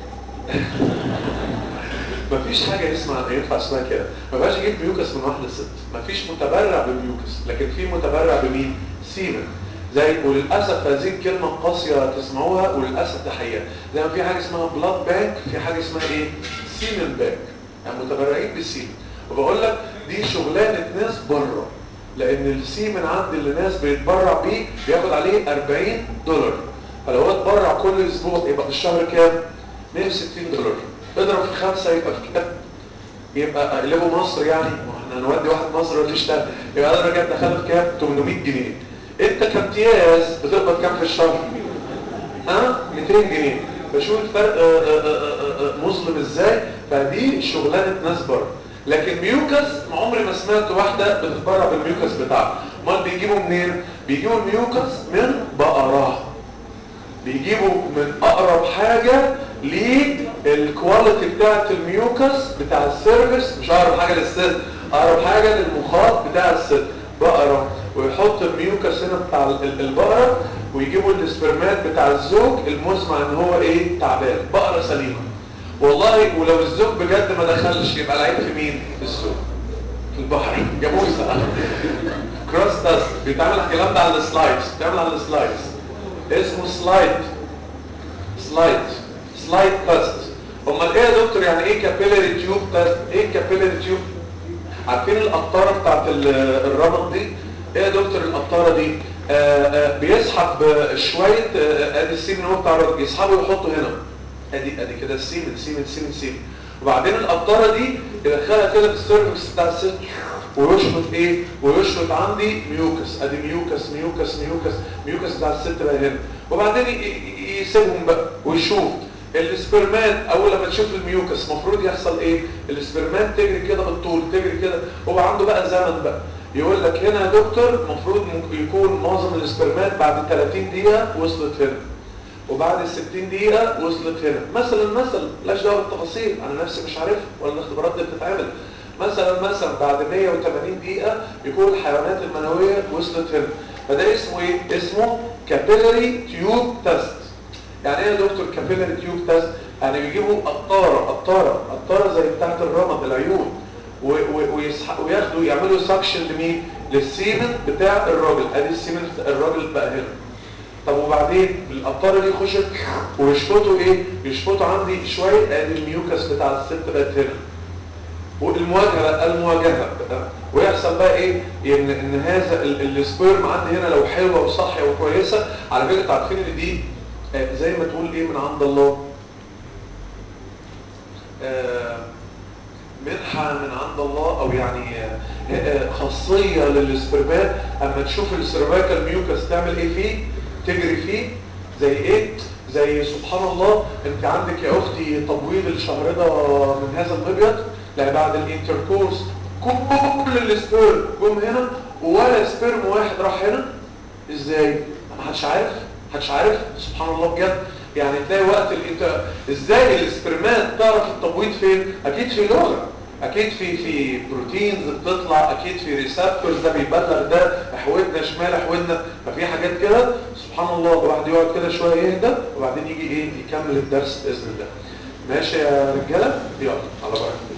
مفيش حاجة اسمها ينفع اسمها كده ما بقاش اجيب ميوكس من واحدة ست مفيش متبرع بالميوكس لكن في متبرع بمين سيمن زي وللاسف هذه الكلمة قاسية تسمعوها وللاسف ده حقيقة زي ما في حاجة اسمها بلاد بانك في حاجة اسمها ايه سيمن بانك يعني متبرعين بالسيمن وبقول لك دي شغلانة ناس بره لان السيمن عند اللي ناس بيتبرع بيه بياخد عليه 40 دولار فلو هو اتبرع كل اسبوع يبقى في الشهر كام 160 دولار اضرب في خمسة يبقى في كام يبقى اقلبه مصر يعني واحنا هنودي واحد مصر ولا يشتغل يبقى انا رجعت دخلت في كام 800 جنيه انت كامتياز بتقبض كام في الشهر ها 200 جنيه فشوف الفرق آه، آه، آه، آه، مظلم ازاي فدي شغلانه ناس بره لكن ميوكس ما عمري ما سمعت واحده بتتبرع بالميوكس بتاعها امال بيجيبوا منين بيجيبوا الميوكس من بقره بيجيبوا من اقرب حاجة للكواليتي بتاعت الميوكس بتاع السيرفس مش اقرب حاجة للست اقرب حاجة للمخاط بتاع الست بقرة ويحط الميوكس هنا بتاع ال- البقرة ويجيبوا الاسبرمات بتاع الزوج المزمع ان هو ايه تعبان بقرة سليمة والله ولو الزوج بجد ما دخلش يبقى العيب في مين في الزوج في البحر جاموسة كروس تاست بيتعمل الكلام ده على السلايدز بيتعمل على السلايدز اسمه سلايد سلايد سلايد تاست امال ايه يا دكتور يعني ايه كابيلاري تيوب تاست ايه كابيلاري تيوب عارفين القطاره بتاعت ال- الرمد دي ايه يا دكتور القطاره دي آه آه بيسحب آه، شويه آه، ادي السيمن هو بتاع الرمد يسحبه ويحطه هنا ادي ادي كده السيمن سيمن سيمن سيمن وبعدين القطاره دي يدخلها كده في السيرفكس بتاع الست ويشفط ايه ويشفط عندي ميوكس ادي ميوكس ميوكس ميوكس ميوكس بتاع الست بقى هنا وبعدين ي- ي- يسيبهم بقى ويشوف السبرمات اول لما تشوف الميوكس المفروض يحصل ايه السبرمات تجري كده بالطول تجري كده هو عنده بقى زمن بقى يقول لك هنا يا دكتور المفروض ممكن يكون معظم السبرمات بعد 30 دقيقه وصلت هنا وبعد ال 60 دقيقة وصلت هنا مثلا مثلا لاش دعوه بالتفاصيل انا نفسي مش عارفها ولا الاختبارات دي بتتعمل مثلا مثلا بعد 180 دقيقة يكون الحيوانات المنوية وصلت هنا فده اسمه ايه؟ اسمه كابيلاري تيوب تيست يعني ايه يا دكتور كابيلاري تيوب تيست؟ يعني بيجيبوا قطارة قطارة قطارة زي بتاعت الرمد العيون و- و- ويسح- وياخدوا يعملوا سكشن لمين؟ للسيمن بتاع الراجل ادي السيمن بتاع الراجل بقى هنا طب وبعدين القطاره دي يخشوا ويشفطوا ايه يشفطوا عندي شويه ادي الميوكس بتاع الست بقت هنا والمواجهه بقى المواجهه بقى. ويحصل بقى ايه ان ان هذا ال- السبيرم عندي هنا لو حلوه وصحيه وكويسه على فكره انتوا عارفين ان دي آه، زي ما تقول ايه من عند الله آه، منحة من عند الله او يعني آه، آه، خاصية للسبرمات اما تشوف السيرفايكال ميوكس تعمل ايه فيه تجري فيه زي ايه زي سبحان الله انت عندك يا اختي تبويض الشهرده من هذا المبيض لا بعد الانتركورس كل السبيرم جم هنا ولا سبيرم واحد راح هنا ازاي ما حدش عارف محدش عارف سبحان الله بجد يعني تلاقي وقت الانت ازاي الاسبرمات تعرف التبويض فين اكيد في لغه اكيد في في بروتينز بتطلع اكيد في ريسبتورز ده بيبلغ ده احودنا شمال احودنا ففي حاجات كده سبحان الله الواحد يقعد كده شويه يهدى وبعدين يجي ايه يكمل الدرس باذن الله ماشي يا رجاله يلا على بركه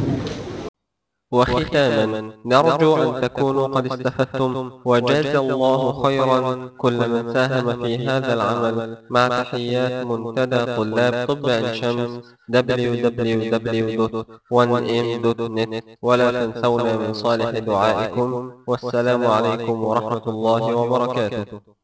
وختاما نرجو أن تكونوا قد استفدتم وجاز الله خيرا كل من ساهم في هذا العمل مع تحيات منتدى طلاب طب عين شمس www.1m.net ولا تنسونا من صالح دعائكم والسلام عليكم ورحمة الله وبركاته